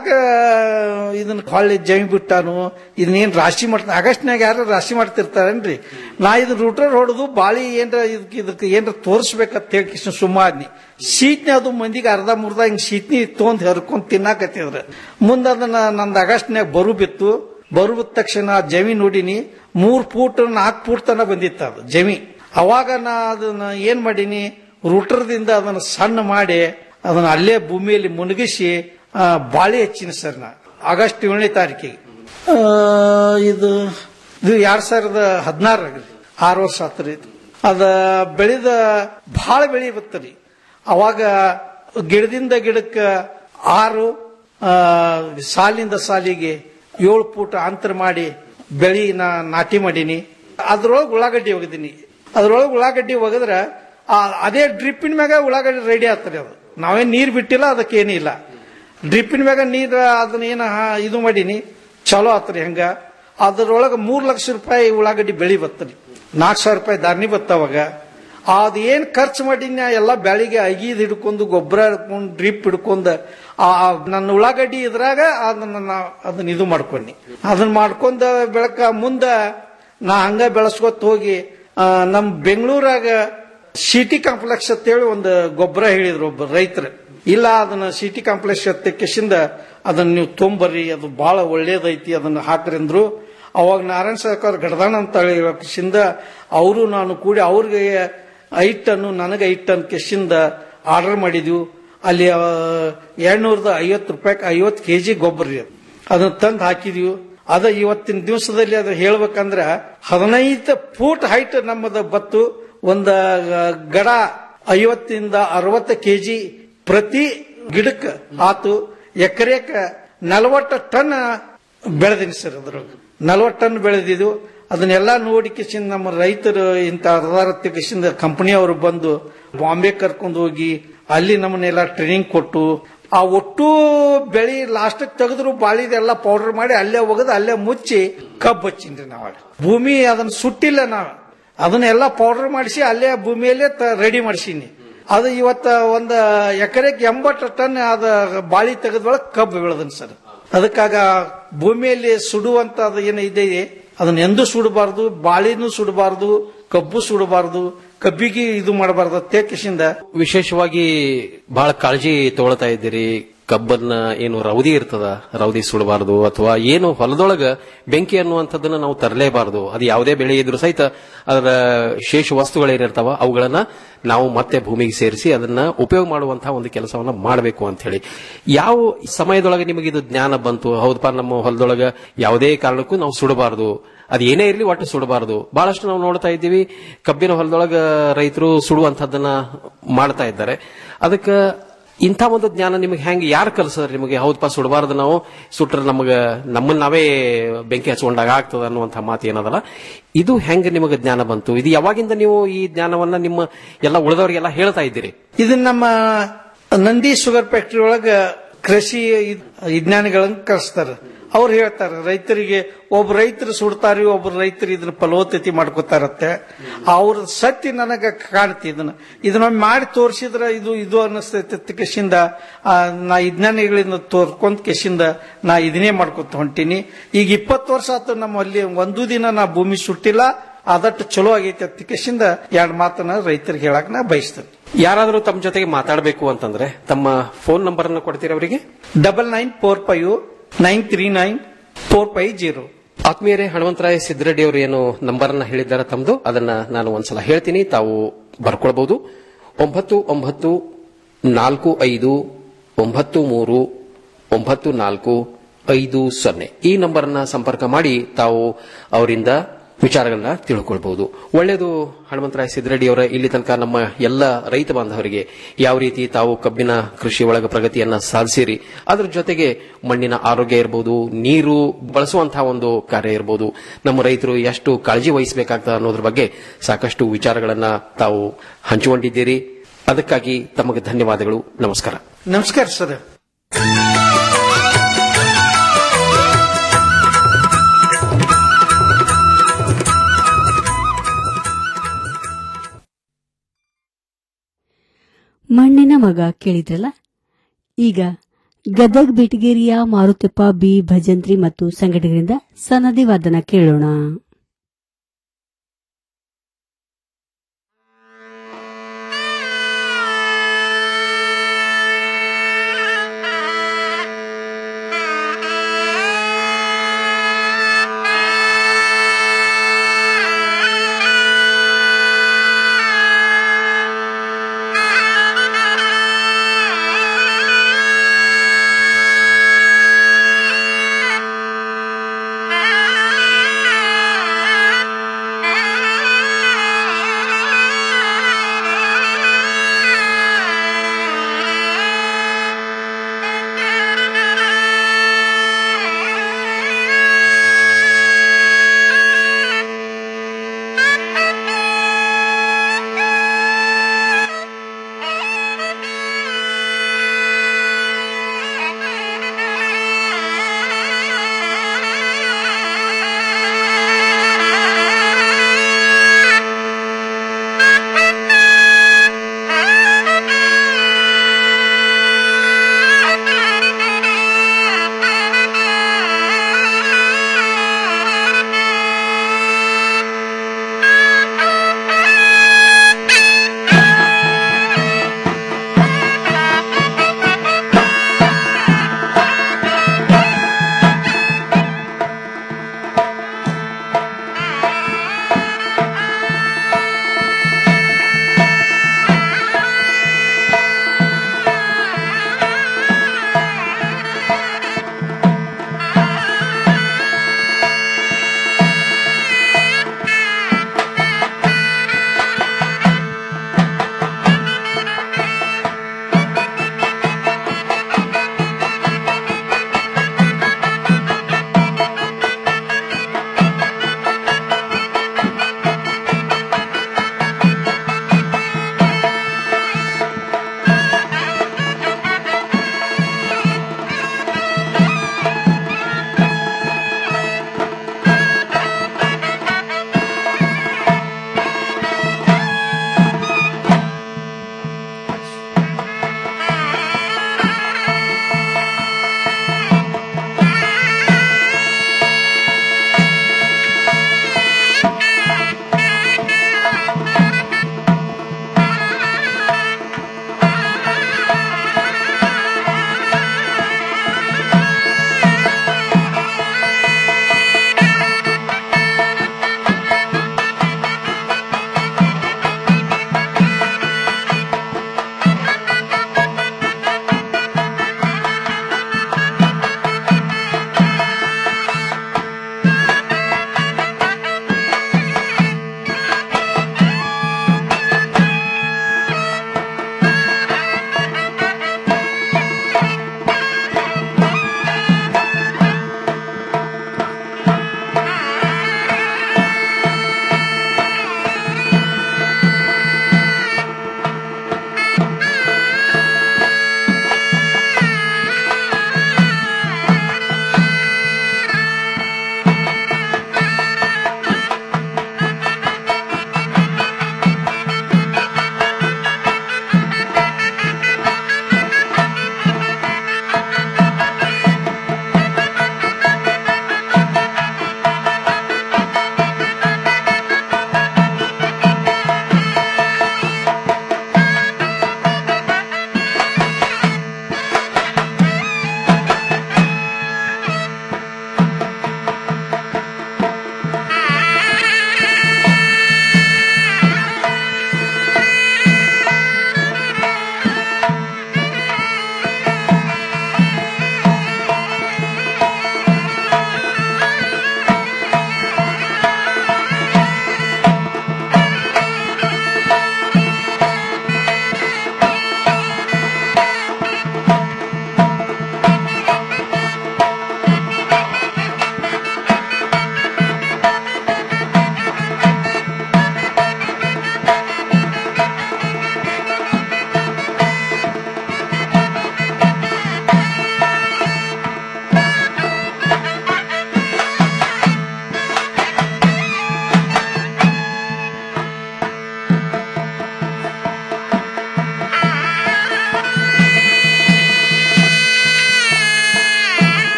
ಇದನ್ನ ಹೊಳ್ಳಿ ಜಮಿ ಬಿಟ್ಟಾನು ಇದನ್ನೇನ್ ರಾಶಿ ಮಾಡ್ತಾನೆ ಆಗಸ್ಟ್ನಾಗ ಯಾರು ರಾಶಿ ಮಾಡ್ತಿರ್ತಾರೇನ್ರಿ ನಾ ಇದನ್ನ ರೂಟರ್ ಹೊಡೆದು ಬಾಳಿ ಏನ್ರ ಇದಕ್ಕೆ ಇದಕ್ಕೆ ಏನ್ರ ತೋರಿಸ್ಬೇಕಂತ ಹೇಳಿ ಕಿಶನ್ ಸುಮಾದ್ನಿ ಶೀಟ್ನಿ ಅದು ಮಂದಿಗೆ ಅರ್ಧ ಮುರ್ಧ ಹಿಂಗ್ ಶೀಟ್ನಿ ತೊಗೊಂಡ್ ಹರ್ಕೊಂಡ್ ತಿನ್ನಾಕತ್ತಿದ್ರ ಮುಂದ ಅದನ್ನ ನಂದು ಆಗಸ್ಟ್ನಾಗ ಬರು ಬಿತ್ತು ಬರು ಬಿದ್ದ ತಕ್ಷಣ ಆ ಜಮಿ ನೋಡಿನಿ ಮೂರ್ ಫೂಟ್ ನಾಲ್ಕು ಫೂಟ್ ತನ ಬಂದಿತ್ತು ಅದು ಜಮಿ ಅವಾಗ ನಾ ಅದನ್ನ ಏನ್ ಮಾಡೀನಿ ರೂಟರ್ದಿಂದ ಅದನ್ನ ಸಣ್ಣ ಮಾಡಿ ಅದನ್ನ ಅಲ್ಲೇ ಭೂಮಿಯಲ್ಲಿ ಮುಣಗಿಸಿ ಆ, ಬಾಳೆ ಹಚ್ಚಿನ ಸರ್ ನಾ ಆಗಸ್ಟ್ ಏಳನೇ ತಾರೀಕಿಗೆ ಆ, ಇದು ಇದು ಎರಡ್ ಸಾವಿರದ ಹದಿನಾರರಾಗ ಆರು ವರ್ಷ ಆತ್ರಿ ಇದು ಅದ ಬೆಳೆದ ಬಹಳ ಬೆಳಿ ಬತ್ತರಿ ಅವಾಗ ಗಿಡದಿಂದ ಗಿಡಕ್ಕ ಆರು ಆ, ಸಾಲಿಂದ ಸಾಲಿಗೆ ಏಳು ಫೂಟ್ ಅಂತರ ಮಾಡಿ ಬೆಳಿ ನಾ ನಾಟಿ ಮಾಡೀನಿ ಅದ್ರೊಳಗೆ ಉಳ್ಳಾಗಡ್ಡಿ ಒಗದೀನಿ ಅದ್ರೊಳಗೆ ಉಳ್ಳಾಗಡ್ಡಿ ಒಗದ್ರ ಆ, ಅದೇ ಡ್ರಿಪ್ಪಿನ ಮ್ಯಾಗ ಉಳ್ಳಾಗಡ್ಡಿ ರೆಡಿ ಆಗ್ತದೆ ಅದು ನಾವೇನ್ ನೀರ್ ಬಿಟ್ಟಿಲ್ಲ ಅದಕ್ಕೇನಿಲ್ಲ ಡ್ರಿಪ್ಪಿನ ಮ್ಯಾಗ ನೀರ್ ಅದನ್ನ ಏನ ಹಾ- ಇದು ಮಾಡೀನಿ ಚಲೋ ಆತ್ರಿ ಹಂಗ ಅದ್ರೊಳಗೆ ಮೂರ್ ಲಕ್ಷ ರೂಪಾಯಿ ಉಳ್ಳಾಗಡ್ಡಿ ಬೆಳಿ ಬರ್ತರಿ ನಾಲ್ಕು ಸಾವಿರ ರೂಪಾಯಿ ಧಾರಣಿ ಬತ್ತವಾಗ ಅದ್ ಏನ್ ಖರ್ಚು ಮಾಡೀನಿ ಎಲ್ಲ ಬೆಳಿಗ್ಗೆ ಅಗೀದ್ ಹಿಡ್ಕೊಂಡು ಗೊಬ್ಬರ ಹಿಡ್ಕೊಂಡು ಡ್ರಿಪ್ ಹಿಡ್ಕೊಂಡು ಆ ಆ ನನ್ನ ಉಳ್ಳಾಗಡ್ಡಿ ಇದ್ರಾಗ ಅದನ್ನ ನಾ ಅದನ್ನ ಇದು ಮಾಡ್ಕೊಂಡಿ ಅದನ್ನ ಮಾಡ್ಕೊಂಡ ಬೆಳಕ ಮುಂದ ನಾ ಹಂಗ ಬೆಳೆಸ್ಕೊತ ಹೋಗಿ ಆ, ನಮ್ ಬೆಂಗಳೂರಾಗ ಸಿಟಿ ಕಾಂಪ್ಲೆಕ್ಸ್ ಅಂತೇಳಿ ಒಂದು ಗೊಬ್ಬರ ಹೇಳಿದ್ರು ಒಬ್ಬ ರೈತರು ಇಲ್ಲ ಅದನ್ನ ಸಿಟಿ ಕಾಂಪ್ಲೆಕ್ಸ್ ತೆಕ್ಕಿಸಿಂದ ಅದನ್ನ ನೀವು ತೊಂಬರ್ರಿ ಅದು ಬಹಳ ಒಳ್ಳೇದೈತಿ ಅದನ್ನ ಹಾಕ್ರಿ ಅಂದ್ರು ಅವಾಗ ನಾರಾಯಣ ಸರ್ಕಾರ ಗಡದಾಣ ಅಂತ ಹೇಳಿಸಿಂದ ಅವರು ನಾನು ಕೂಡಿ ಅವ್ರಿಗೆ ಐದು ಟನ್ನು ನನಗೆ ಐದು ಟನ್ ಕೆಶಿಂದ ಆರ್ಡರ್ ಮಾಡಿದ್ವು ಅಲ್ಲಿ ಎರಡ್ನೂರದ ಐವತ್ತು ರೂಪಾಯಿ ಐವತ್ತು ಕೆಜಿ ಗೊಬ್ಬರ ರೀ ಅದು ಅದನ್ನ ತಂದು ಹಾಕಿದ್ವಿ ಅದ ಇವತ್ತಿನ ದಿವಸದಲ್ಲಿ ಅದು ಹೇಳ್ಬೇಕಂದ್ರ ಹದಿನೈದು ಫೂಟ್ ಹೈಟ್ ನಮ್ಮದ ಬತ್ತು ಒಂದ ಗಡ ಐವತ್ತಿಂದ ಅರವತ್ತು ಕೆಜಿ ಪ್ರತಿ ಗಿಡಕ್ಕೆ ಆತು ಎಕರೆಕ ನಲವತ್ತು ಟನ್ ಬೆಳೆದೀನಿ ಸರ್ ಅದ್ರೊಳಗೆ ನಲವತ್ತು ಟನ್ ಬೆಳೆದಿದ್ದು ಅದನ್ನೆಲ್ಲ ನೋಡಿ ಕಿಶಿಂದ ನಮ್ಮ ರೈತರು ಇಂಥ ಅರ್ಧಾರ ಕಿಶಿಂದ ಕಂಪನಿಯವರು ಬಂದು ಬಾಂಬೆ ಕರ್ಕೊಂಡು ಹೋಗಿ ಅಲ್ಲಿ ನಮ್ಮನ್ನೆಲ್ಲ ಟ್ರೈನಿಂಗ್ ಕೊಟ್ಟು ಆ ಒಟ್ಟು ಬೆಳಿ ಲಾಸ್ಟ್ ತೆಗೆದ್ರು ಬಾಳಿದೆಲ್ಲ ಪೌಡರ್ ಮಾಡಿ ಅಲ್ಲೇ ಒಗದು ಅಲ್ಲೇ ಮುಚ್ಚಿ ಕಬ್ಬು ಹಚ್ಚಿನ್ರಿ ನಾವಾಗ ಭೂಮಿ ಅದನ್ನ ಸುಟ್ಟಿಲ್ಲ ನಾವು ಅದನ್ನೆಲ್ಲ ಪೌಡರ್ ಮಾಡಿಸಿ ಅಲ್ಲೇ ಭೂಮಿಯಲ್ಲೇ ರೆಡಿ ಮಾಡಿಸೀನಿ ಅದು ಇವತ್ತ ಒಂದ್ ಎಕರೆಗೆ ಎಂಬತ್ತು ಟನ್ ಅದ ಬಾಳಿ ತೆಗೆದೊಳಗೆ ಕಬ್ಬು ಬೆಳೆದನ್ ಸರ್ ಅದಕ್ಕಾಗ ಭೂಮಿಯಲ್ಲಿ ಸುಡುವಂತ ಅದು ಏನು ಇದೆ ಅದನ್ನ ಎಂದೂ ಸುಡಬಾರ್ದು ಬಾಳಿನೂ ಸುಡಬಾರ್ದು ಕಬ್ಬು ಸುಡಬಾರ್ದು ಕಬ್ಬಿಗೆ ಇದು ಮಾಡಬಾರ್ದು ತೇಕಿಸಿಂದ ವಿಶೇಷವಾಗಿ ಬಹಳ ಕಾಳಜಿ ತಗೊಳ್ತಾ ಇದ್ದೀರಿ ಕಬ್ಬನ್ನ ಏನು ರೌದಿ ಇರ್ತದ ರೌದಿ ಸುಡಬಾರದು ಅಥವಾ ಏನು ಹೊಲದೊಳಗ ಬೆಂಕಿ ಅನ್ನುವಂಥದ್ದನ್ನ ನಾವು ತರಲೇಬಾರದು ಅದು ಯಾವುದೇ ಬೆಳೆ ಇದ್ರೂ ಸಹಿತ ಅದರ ಶೇಷ ವಸ್ತುಗಳೇನಿರ್ತಾವ ಅವುಗಳನ್ನ ನಾವು ಮತ್ತೆ ಭೂಮಿಗೆ ಸೇರಿಸಿ ಅದನ್ನ ಉಪಯೋಗ ಮಾಡುವಂತಹ ಒಂದು ಕೆಲಸವನ್ನ ಮಾಡಬೇಕು ಅಂತ ಹೇಳಿ ಯಾವ ಸಮಯದೊಳಗೆ ನಿಮಗೆ ಇದು ಜ್ಞಾನ ಬಂತು ಹೌದಪ್ಪ ನಮ್ಮ ಹೊಲದೊಳಗ ಯಾವುದೇ ಕಾರಣಕ್ಕೂ ನಾವು ಸುಡಬಾರದು ಅದು ಏನೇ ಇರಲಿ ಒಟ್ಟು ಸುಡಬಾರದು ಬಹಳಷ್ಟು ನಾವು ನೋಡ್ತಾ ಇದ್ದೀವಿ ಕಬ್ಬಿನ ಹೊಲದೊಳಗ ರೈತರು ಸುಡುವಂತದ್ದನ್ನ ಮಾಡ್ತಾ ಇದ್ದಾರೆ ಅದಕ್ಕೆ ಇಂಥ ಒಂದು ಜ್ಞಾನ ನಿಮಗೆ ಹೆಂಗೆ ಯಾರು ಕಲಿಸಿದ್ರೆ ನಿಮಗೆ ಹೌದಪ್ಪ ಸುಡಬಾರದು ನಾವು ಸುಟ್ರೆ ನಮಗೆ ನಮ್ಮನ್ನ ನಾವೇ ಬೆಂಕಿ ಹಚ್ಕೊಂಡಾಗ ಆಗ್ತದ ಅನ್ನುವಂಥ ಮಾತು ಏನದಲ್ಲ ಇದು ಹೆಂಗೆ ನಿಮಗೆ ಜ್ಞಾನ ಬಂತು ಇದು ಯಾವಾಗಿಂದ ನೀವು ಈ ಜ್ಞಾನವನ್ನ ನಿಮ್ಮ ಎಲ್ಲ ಉಳಿದವರಿಗೆಲ್ಲ ಹೇಳ್ತಾ ಇದ್ದೀರಿ ಇದನ್ನ ನಮ್ಮ ನಂದಿ ಶುಗರ್ ಫ್ಯಾಕ್ಟರಿ ಒಳಗ ಕೃಷಿ ಇದ್- ವಿಜ್ಞಾನಿಗಳನ್ನ ಕರೆಸ್ತಾರ ಅವ್ರು ಹೇಳ್ತಾರೆ ರೈತರಿಗೆ ಒಬ್ಬ ರೈತರು ಸುಡ್ತಾರಿ ಒಬ್ಬ ರೈತರು ಇದನ್ನ ಫಲವತ್ತತೆ ಮಾಡ್ಕೋತಾರತ್ತೆ ಅವ್ರ ಸತ್ಯ ನನಗ ಕಾಣ್ತಿ ಇದನ್ನ ಇದನ್ನ ಮಾಡಿ ತೋರಿಸಿದ್ರ ಇದು ಇದು ಅನ್ನಿಸ್ತೈತೆ ಕೆಸಿಂದ ಆ, ನಾ ವಿಜ್ಞಾನಿಗಳಿಂದ ತೋರ್ಕೊಂತ ಕೆಸಿಂದ ನಾ ಇದನ್ನೇ ಮಾಡ್ಕೊತ ಹೊಂಟೀನಿ ಈಗ ಇಪ್ಪತ್ತು ವರ್ಷ ಆತು ನಮ್ಮಲ್ಲಿ ಒಂದು ದಿನ ನಾ ಭೂಮಿ ಸುಟ್ಟಿಲ್ಲ ಅದಟ್ಟು ಚಲೋ ಆಗೈತೆ ಅಂತ ಕೆಸಿಂದ ಎರಡು ಮಾತನ್ನ ರೈತರಿಗೆ ಹೇಳಕ್ ನಾ ಬಯಸ್ತೇನೆ ಯಾರಾದರೂ ತಮ್ಮ ಜೊತೆಗೆ ಮಾತಾಡಬೇಕು ಅಂತಂದ್ರೆ ತಮ್ಮ ಫೋನ್ ನಂಬರ್ ಅನ್ನು ಕೊಡ್ತೀರಾ ಅವರಿಗೆ double nine four five nine three nine four five zero ಆತ್ಮೀಯರೇ ಹನುಮಂತರಾಯ ಸಿದ್ದರೆಡ್ಡಿ ಅವರು ಏನು ನಂಬರ್ ಅನ್ನ ಹೇಳಿದ್ದಾರೆ ತಮ್ಮದು ಅದನ್ನ ನಾನು ಒಂದ್ಸಲ ಹೇಳ್ತೀನಿ ತಾವು ಬರ್ಕೊಳ್ಬಹುದು ಒಂಬತ್ತು ಒಂಬತ್ತು ನಾಲ್ಕು ಐದು ಒಂಬತ್ತು ಮೂರು ಒಂಬತ್ತು ನಾಲ್ಕು ಐದು ಸೊನ್ನೆ ಈ ನಂಬರ್ ಅನ್ನ ಸಂಪರ್ಕ ಮಾಡಿ ತಾವು ಅವರಿಂದ ವಿಚಾರಗಳನ್ನ ತಿಳ್ಕೊಳ್ಬಹುದು ಒಳ್ಳೆಯದು ಹನುಮಂತರಾಯ ಸಿದ್ದರೆಡ್ಡಿ ಅವರ ಇಲ್ಲಿ ತನಕ ನಮ್ಮ ಎಲ್ಲ ರೈತ ಬಾಂಧವರಿಗೆ ಯಾವ ರೀತಿ ತಾವು ಕಬ್ಬಿನ ಕೃಷಿ ಒಳಗ ಪ್ರಗತಿಯನ್ನ ಸಾಧಿಸಿರಿ ಅದ್ರ ಜೊತೆಗೆ ಮಣ್ಣಿನ ಆರೋಗ್ಯ ಇರಬಹುದು ನೀರು ಬಳಸುವಂತಹ ಒಂದು ಕಾರ್ಯ ಇರಬಹುದು ನಮ್ಮ ರೈತರು ಎಷ್ಟು ಕಾಳಜಿ ವಹಿಸಬೇಕಾಗ್ತದೆ ಅನ್ನೋದ್ರ ಬಗ್ಗೆ ಸಾಕಷ್ಟು ವಿಚಾರಗಳನ್ನ ತಾವು ಹಂಚಿಕೊಂಡಿದ್ದೀರಿ ಅದಕ್ಕಾಗಿ ತಮಗೆ ಧನ್ಯವಾದಗಳು ನಮಸ್ಕಾರ ನಮಸ್ಕಾರ ಸರ್ ಮಣ್ಣಿನ ಮಗ ಕೇಳಿದ್ರಲ್ಲ ಈಗ ಗದಗ್ ಬಿಟಗೇರಿಯ ಮಾರುತಪ್ಪ ಬಿ ಭಜಂತ್ರಿ ಮತ್ತು ಸಂಘಟಕರಿಂದ ಸನದಿ ವಾದನ ಕೇಳೋಣ